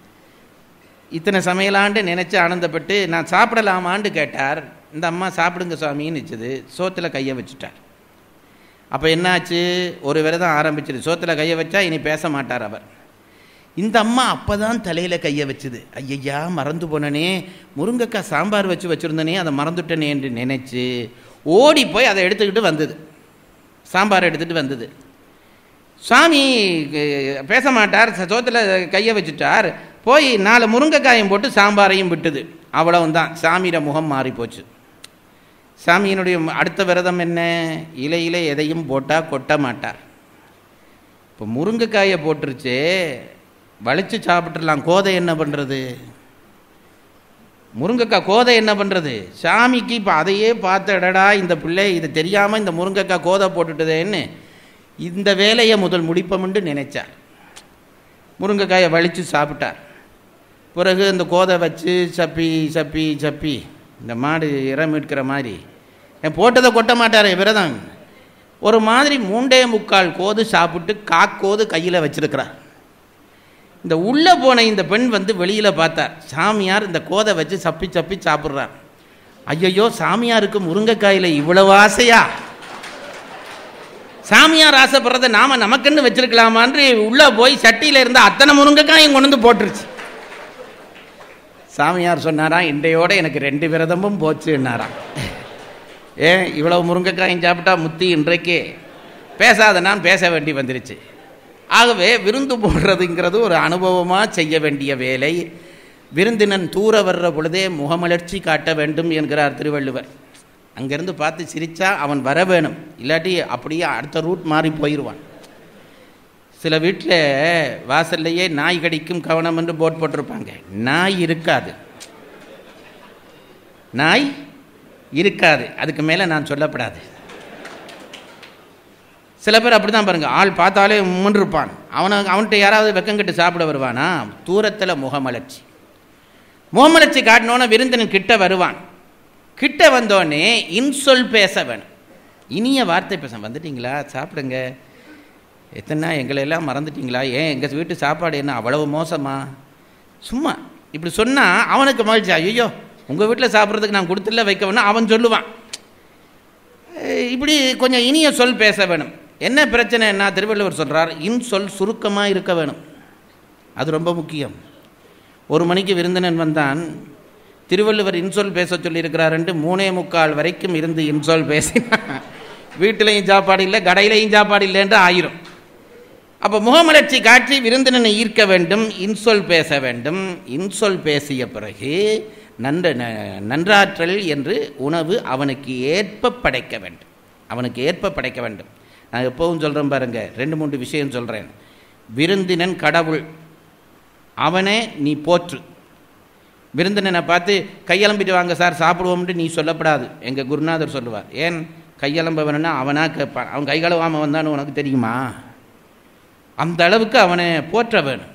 இத்தனை சமையலாண்டு நினச்சி ஆனந்தப்பட்டு நான் சாப்பிடலாமான்னு கேட்டார் இந்த அம்மா சாப்பிடுங்க சுவாமின்னு வச்சுது சோத்தில் கையை வச்சுட்டார் அப்போ என்னாச்சு ஒரு விரதம் ஆரம்பிச்சிது சோத்தில் கையை வச்சா இனி பேச மாட்டார் அவர் இந்த அம்மா அப்போ தான் தலையில் கையை வச்சுது ஐயையா மறந்து போனனே முருங்கைக்காய் சாம்பார் வச்சு வச்சுருந்தனே அதை மறந்துட்டனே என்று நினைச்சு ஓடி போய் அதை எடுத்துக்கிட்டு வந்தது சாம்பார் எடுத்துகிட்டு வந்தது சுவாமி அஹ், பேச மாட்டார் சோத்தில் கையை வச்சுட்டார் போய் நாலு முருங்கைக்காயும் போட்டு சாம்பாரையும் விட்டுது அவ்வளவுதான் சாமியிட முகம் மாறி போச்சு சாமியினுடைய அடுத்த விரதம் என்ன இலையில எதையும் போட்டால் கொட்ட மாட்டார் இப்போ முருங்கைக்காயை போட்டுருச்சே வளைச்சு சாப்பிட்டுடலாம் கோதை என்ன பண்ணுறது முருங்கைக்காய் கோதை என்ன பண்ணுறது சாமிக்கு இப்போ அதையே பார்த்தடடா இந்த பிள்ளை இது தெரியாமல் இந்த முருங்கைக்காய் கோதை போட்டுட்டுதேன்னு இந்த வேலையை முதல் முடிப்போம்னு நினைச்சார் முருங்கைக்காயை வலிச்சு சாப்பிட்டார் பிறகு இந்த கோதை வச்சு சப்பி சப்பி சப்பி இந்த மாடு இறம் மீட்கிற மாதிரி என் போட்டதை கொட்ட மாட்டார் விரதம் ஒரு மாதிரி மூண்டே முக்கால் கோது சாப்பிட்டு காக்கோது கையில் வச்சிருக்கிறார் இந்த உள்ளே போன இந்த பெண் வந்து வெளியில் பார்த்தார் சாமியார் இந்த கோதை வச்சு சப்பி சப்பி சாப்பிட்றார் ஐயையோ சாமியாருக்கு முருங்கைக்காயில் இவ்வளவு ஆசையா சாமியார் ஆசைப்படுறதை நாம நமக்குன்னு வச்சிருக்கலாமான்னு உள்ளே போய் சட்டியில் இருந்த அத்தனை முருங்கைக்காயும் கொண்டு வந்து போட்டுருச்சு சாமியார் சொன்னாராம் இன்றையோட எனக்கு ரெண்டு விரதமும் போச்சுன்னாராம் ஏன் இவ்வளவு முருங்கைக்காயும் சாப்பிட்டா முத்தி இன்றைக்கே பேசாத நான் பேச வேண்டி வந்துருச்சு ஆகவே விருந்து போடுறதுங்கிறது ஒரு அனுபவமாக செய்ய வேண்டிய வேலை விருந்தினன் தூர வர்ற பொழுதே முகமலர்ச்சி காட்ட வேண்டும் என்கிறார் திருவள்ளுவர் அங்கேருந்து பார்த்து சிரிச்சா அவன் வர வேணும் இல்லாட்டி அப்படியே அடுத்த ரூட் மாறி போயிடுவான் சில வீட்டில் வாசல்லையே நாய் கடிக்கும் கவனம் என்று போட் போட்டிருப்பாங்க நாய் இருக்காது நாய் இருக்காது அதுக்கு மேலே நான் சொல்லப்படாது சில பேர் அப்படி தான் பாருங்க ஆள் பார்த்தாலே உம்முன்னு இருப்பான் அவனை அவன்கிட்ட யாராவது வெக்கங்கிட்டு சாப்பிட வருவானா தூரத்தில் முகமலர்ச்சி முகமலர்ச்சி காட்டினோன்னே விருந்தினன் கிட்ட வருவான் கிட்ட வந்தோடனே இன்சொல் பேச வேணும் இனிய வார்த்தை பேச வந்துட்டீங்களா சாப்பிடுங்க எத்தனை எங்களை எல்லாம் மறந்துட்டீங்களா ஏன் எங்கள் வீட்டு சாப்பாடு என்ன அவ்வளவு மோசமா சும்மா இப்படி சொன்னால் அவனுக்கு மகிழ்ச்சி ஐயோ உங்கள் வீட்டில் சாப்பிட்றதுக்கு நான் கொடுத்துல வைக்க வேணும் அவன் சொல்லுவான் அஹ் இப்படி கொஞ்சம் இனிய சொல் பேச வேணும் என்ன பிரச்சனைன்னா திருவள்ளுவர் சொல்கிறார் இன் சொல் சுருக்கமாக இருக்க வேணும் அது ரொம்ப முக்கியம் ஒரு மணிக்கு விருந்தினன் வந்தான் திருவள்ளுவர் இன்சொல் பேச சொல்லியிருக்கிறாருன்ட்டு மூணே முக்கால் வரைக்கும் இருந்து இன்சொல் பேசினா வீட்டிலையும் சாப்பாடு இல்லை கடையிலையும் சாப்பாடு இல்லைன்று ஆயிரும் அப்போ முகமலர்ச்சி காட்டி விருந்தினனை ஈர்க்க வேண்டும் இன்சொல் பேச வேண்டும் இன்சொல் பேசிய பிறகு நன்ற ந- நன்றாற்றல் என்று உணவு அவனுக்கு ஏற்ப படைக்க வேண்டும் அவனுக்கு ஏற்ப படைக்க வேண்டும் நான் எப்பவும் சொல்கிறேன் பாருங்க ரெண்டு மூன்று விஷயம் சொல்கிறேன் விருந்தினன் கடவுள் அவனை நீ போற்று விருந்தினனை பார்த்து கையலம்பிட்டு வாங்க சார் சாப்பிடுவோம்ட்டு நீ சொல்லப்படாது எங்கள் குருநாதர் சொல்லுவார் ஏன் கையலம்ப வேணும்னா அவனா கேட்பான் அவன் கை கழுவாமல் வந்தான்னு உனக்கு தெரியுமா அந்த அளவுக்கு அவனை போற்ற வேணும்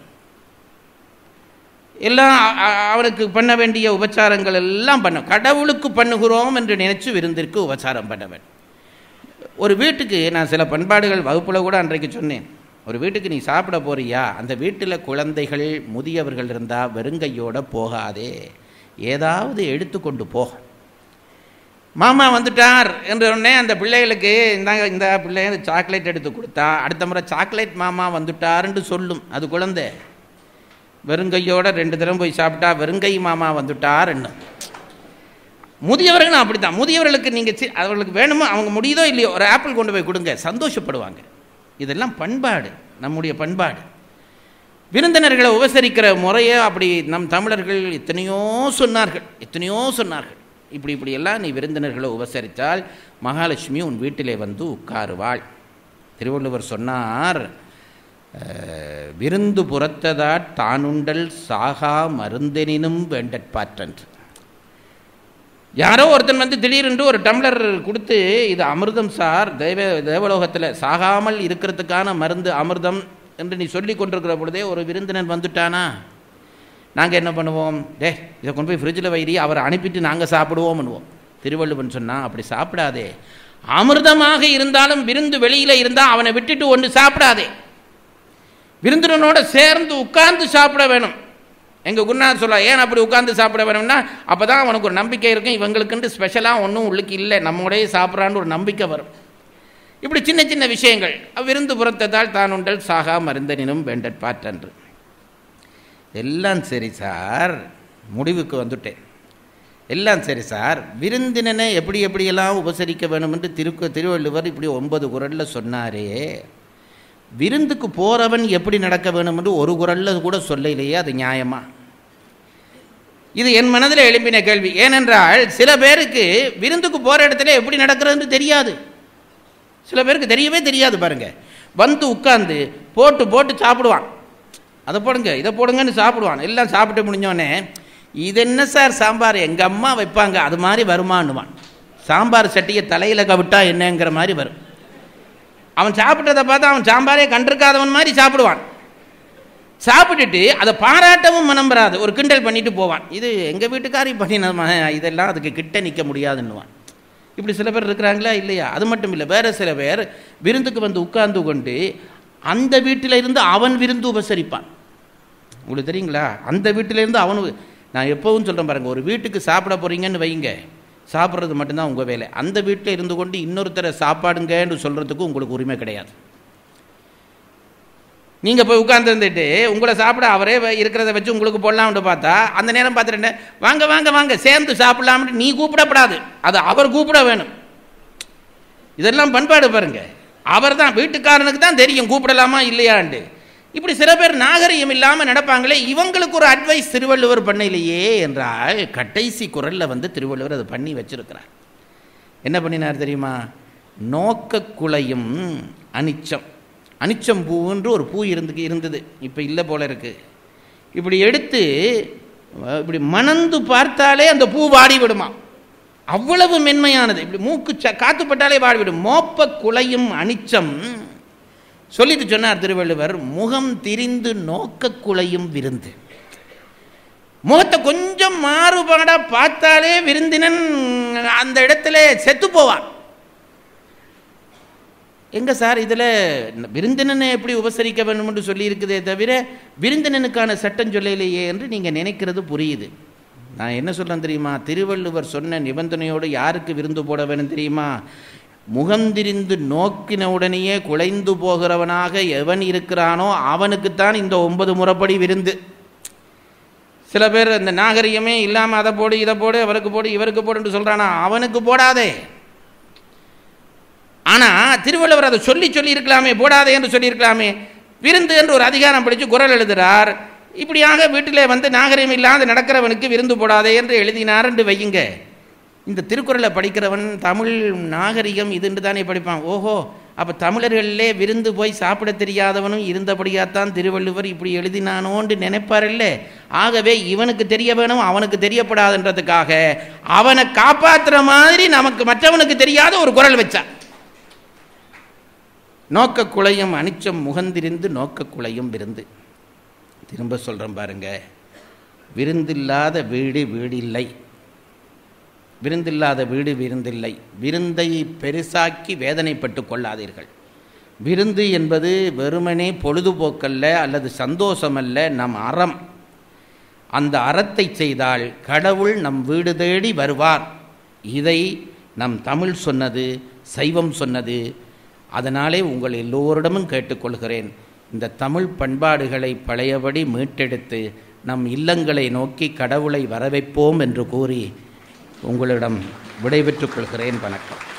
எல்லாம் அ- அ- அவனுக்கு பண்ண வேண்டிய உபச்சாரங்கள் எல்லாம் பண்ண கடவுளுக்கு பண்ணுகிறோம் என்று நினைச்சு விருந்திற்கு உபச்சாரம் பண்ண வேண்டும் ஒரு வீட்டுக்கு நான் சில பண்பாடுகள் வகுப்பில் கூட அன்றைக்கு சொன்னேன் ஒரு வீட்டுக்கு நீ சாப்பிட போறியா அந்த வீட்டில் குழந்தைகள் முதியவர்கள் இருந்தால் வெறுங்கையோட போகாதே ஏதாவது எடுத்துக்கொண்டு போ மாமா வந்துட்டார் என்ற உடனே அந்த பிள்ளைகளுக்கு இந்தாங்க இந்த பிள்ளை சாக்லேட் எடுத்து கொடுத்தா அடுத்த முறை சாக்லேட் மாமா வந்துட்டாருன்னு சொல்லும் அது குழந்தை வெறுங்கையோட ரெண்டு தரம் போய் சாப்பிட்டா வெறுங்கை மாமா வந்துட்டார் என்ன முதியவர்களும் அப்படித்தான் முதியவர்களுக்கு நீங்கள் அவர்களுக்கு வேணுமோ அவங்க முடியுதோ இல்லையோ ஒரு ஆப்பிள் கொண்டு போய் கொடுங்க சந்தோஷப்படுவாங்க இதெல்லாம் பண்பாடு நம்முடைய பண்பாடு விருந்தினர்களை உபசரிக்கிற முறையே அப்படி நம் தமிழர்கள் எத்தனையோ சொன்னார்கள் எத்தனையோ சொன்னார்கள் இப்படி இப்படி எல்லாம் நீ விருந்தினர்களை உபசரித்தால் மகாலட்சுமி உன் வீட்டிலே வந்து உட்காருவாள் திருவள்ளுவர் சொன்னார் அஹ், விருந்து புறத்ததாட் தானுண்டல் சாகா மருந்தெனினும் வேண்டற்பாற்றன்று யாரோ ஒருத்தன் வந்து திடீரென்று ஒரு டம்ளர் கொடுத்து இது அமிர்தம் சார் தேவ தேவலோகத்தில் சாகாமல் இருக்கிறதுக்கான மருந்து அமிர்தம் என்று நீ சொல்லி கொண்டிருக்கிற பொழுதே ஒரு விருந்தினன் வந்துட்டானா நாங்கள் என்ன பண்ணுவோம் டே இதை கொண்டு போய் ஃப்ரிட்ஜில் வைரி அவரை அனுப்பிட்டு நாங்கள் சாப்பிடுவோம்னுவோம் திருவள்ளுவன் சொன்னால் அப்படி சாப்பிடாதே அமிர்தமாக இருந்தாலும் விருந்து வெளியில் இருந்தால் அவனை விட்டுட்டு ஒன்று சாப்பிடாதே விருந்தினனோட சேர்ந்து உட்கார்ந்து சாப்பிட வேணும் எங்கள் குருநாதர் சொல்ல ஏன் அப்படி உட்கார்ந்து சாப்பிட வேணும்னா அப்போ தான் அவனுக்கு ஒரு நம்பிக்கை இருக்கும் இவங்களுக்குன்ட்டு ஸ்பெஷலாக ஒன்றும் உள்ளுக்கு இல்லை நம்மோடய சாப்பிட்றான்னு ஒரு நம்பிக்கை வரும் இப்படி சின்ன சின்ன விஷயங்கள் விருந்து புறத்ததால் தான் உண்டல் சாகா மருந்தனினும் வேண்டற்பாற்றன்று எல்லாம் சரி சார் முடிவுக்கு வந்துட்டேன் எல்லாம் சரி சார் விருந்தினனை எப்படி எப்படியெல்லாம் உபசரிக்க வேணும் என்று திருக்கு திருவள்ளுவர் இப்படி ஒன்பது குரலில் சொன்னாரே விருந்துக்கு போகிறவன் எப்படி நடக்க வேணும் என்று ஒரு குரலில் கூட சொல்லலையே அது நியாயமா இது என் மனதில் எழுப்பின கேள்வி ஏனென்றால் சில பேருக்கு விருந்துக்கு போகிற இடத்துல எப்படி நடக்கிறதுன்னு தெரியாது சில பேருக்கு தெரியவே தெரியாது பாருங்க வந்து உட்காந்து போட்டு போட்டு சாப்பிடுவான் அதை போடுங்க இதை போடுங்கன்னு சாப்பிடுவான் எல்லாம் சாப்பிட்டு முடிஞ்சோடனே இது என்ன சார் சாம்பார் எங்கள் அம்மா வைப்பாங்க அது மாதிரி வருமானுவான் சாம்பார் சட்டியை தலையில் கவிட்டா என்னங்கிற மாதிரி வரும் அவன் சாப்பிட்டதை பார்த்தா அவன் சாம்பாரே கண்டிருக்காதவன் மாதிரி சாப்பிடுவான் சாப்பிட்டுட்டு அதை பாராட்டவும் மனம் வராது ஒரு கிண்டல் பண்ணிட்டு போவான் இது எங்கள் வீட்டுக்காரி பண்ணின இதெல்லாம் அதுக்கு கிட்ட நிற்க முடியாதுன்னுவான் இப்படி சில பேர் இருக்கிறாங்களா இல்லையா அது மட்டும் இல்லை வேறு சில பேர் விருந்துக்கு வந்து உட்கார்ந்து கொண்டு அந்த வீட்டில் இருந்து அவன் விருந்து உபசரிப்பான் உங்களுக்கு தெரியுங்களா அந்த வீட்டில இருந்து அவனு நான் எப்பவும் சொல்கிறேன் பாருங்க ஒரு வீட்டுக்கு சாப்பிட போகிறீங்கன்னு வைங்க சாப்பிட்றது மட்டும்தான் உங்கள் வேலை அந்த வீட்டில் இருந்து கொண்டு இன்னொருத்தரை சாப்பாடுங்கன்னு சொல்கிறதுக்கு உங்களுக்கு உரிமை கிடையாது நீங்கள் போய் உட்காந்துருந்துட்டு உங்களை சாப்பிட அவரே வ- இருக்கிறத வச்சு உங்களுக்கு போடலாம்னு பார்த்தா அந்த நேரம் பார்த்துட்டு வாங்க வாங்க வாங்க சேர்ந்து சாப்பிடலாம்னு நீ கூப்பிடப்படாது அது அவர் கூப்பிட வேணும் இதெல்லாம் பண்பாடு பாருங்க அவர் தான் வீட்டுக்காரனுக்கு தான் தெரியும் கூப்பிடலாமா இல்லையாண்டு இப்படி சில பேர் நாகரிகம் இல்லாமல் நடப்பாங்களே இவங்களுக்கு ஒரு அட்வைஸ் திருவள்ளுவர் பண்ணலையே என்றால் கடைசி குரலில் வந்து திருவள்ளுவர் அதை பண்ணி வச்சிருக்கிறார் என்ன பண்ணினார் தெரியுமா நோக்கக்குலையும் அனிச்சம் அனிச்சம் பூவுன்று ஒரு பூ இருந்து இருந்தது இப்போ இல்லை போல இருக்கு இப்படி எடுத்து அஹ், இப்படி மணந்து பார்த்தாலே அந்த பூ வாடி விடுமா அவ்வளவு மென்மையானது இப்படி மூக்கு ச காத்து பட்டாலே வாடிவிடும் மோப்ப குலையும் அனிச்சம் சொல்லிட்டு சொன்னார் திருவள்ளுவர் முகம் திரிந்து நோக்க குலையும் விருந்து முகத்தை கொஞ்சம் மாறுபாடா பார்த்தாலே விருந்தினன் அந்த இடத்துல செத்து போவான் எங்க சார் இதில் விருந்தினனை எப்படி உபசரிக்க வேண்டும் என்று சொல்லியிருக்குதே தவிர விருந்தினனுக்கான சட்டம் சொல்லலையே என்று நீங்கள் நினைக்கிறது புரியுது நான் என்ன சொல்றேன் தெரியுமா திருவள்ளுவர் சொன்ன நிபந்தனையோடு யாருக்கு விருந்து போட வேணும் தெரியுமா முகந்திரிந்து நோக்கின உடனேயே குலைந்து போகிறவனாக எவன் இருக்கிறானோ அவனுக்குத்தான் இந்த ஒன்பது முறைப்படி விருந்து சில பேர் இந்த நாகரிகமே இல்லாமல் அதை போடு இதை போடு அவருக்கு போடு இவருக்கு போடுன்னு சொல்கிறானா அவனுக்கு போடாதே ஆனால் திருவள்ளுவர் அதை சொல்லி சொல்லி இருக்கலாமே போடாதே என்று சொல்லியிருக்கலாமே விருந்து என்று ஒரு அதிகாரம் படித்து குரல் எழுதுகிறார் இப்படியாக வீட்டிலே வந்து நாகரிகம் இல்லாத நடக்கிறவனுக்கு விருந்து போடாதே என்று எழுதினார் என்று வையுங்க இந்த திருக்குறளை படிக்கிறவன் தமிழ் நாகரிகம் இதுன்னு தானே படிப்பான் ஓஹோ அப்போ தமிழர்களிலே விருந்து போய் சாப்பிட தெரியாதவனும் இருந்தபடியாத்தான் திருவள்ளுவர் இப்படி எழுதினானோன்னு நினைப்பாரில்ல ஆகவே இவனுக்கு தெரிய வேணும் அவனுக்கு தெரியப்படாதுன்றதுக்காக அவனை காப்பாற்றுற மாதிரி நமக்கு மற்றவனுக்கு தெரியாத ஒரு குரல் வச்சான் நோக்க குலையும் அனிச்சம் முகந்திருந்து நோக்க குலையும் விருந்து திரும்ப சொல்கிறேன் பாருங்க விருந்தில்லாத வீடு வீடில்லை விருந்தில்லாத வீடு விருந்தில்லை விருந்தை பெருசாக்கி வேதனைப்பட்டு கொள்ளாதீர்கள் விருந்து என்பது வெறுமனே பொழுதுபோக்கல்ல அல்லது சந்தோஷமல்ல நம் அறம் அந்த அறத்தை செய்தால் கடவுள் நம் வீடு தேடி வருவார் இதை நம் தமிழ் சொன்னது சைவம் சொன்னது அதனாலே உங்கள் எல்லோரிடமும் கேட்டுக்கொள்கிறேன் இந்த தமிழ் பண்பாடுகளை பழையபடி மீட்டெடுத்து நம் இல்லங்களை நோக்கி கடவுளை வரவைப்போம் என்று கூறி உங்களிடம் விடைபெற்றுக் கொள்கிறேன் வணக்கம்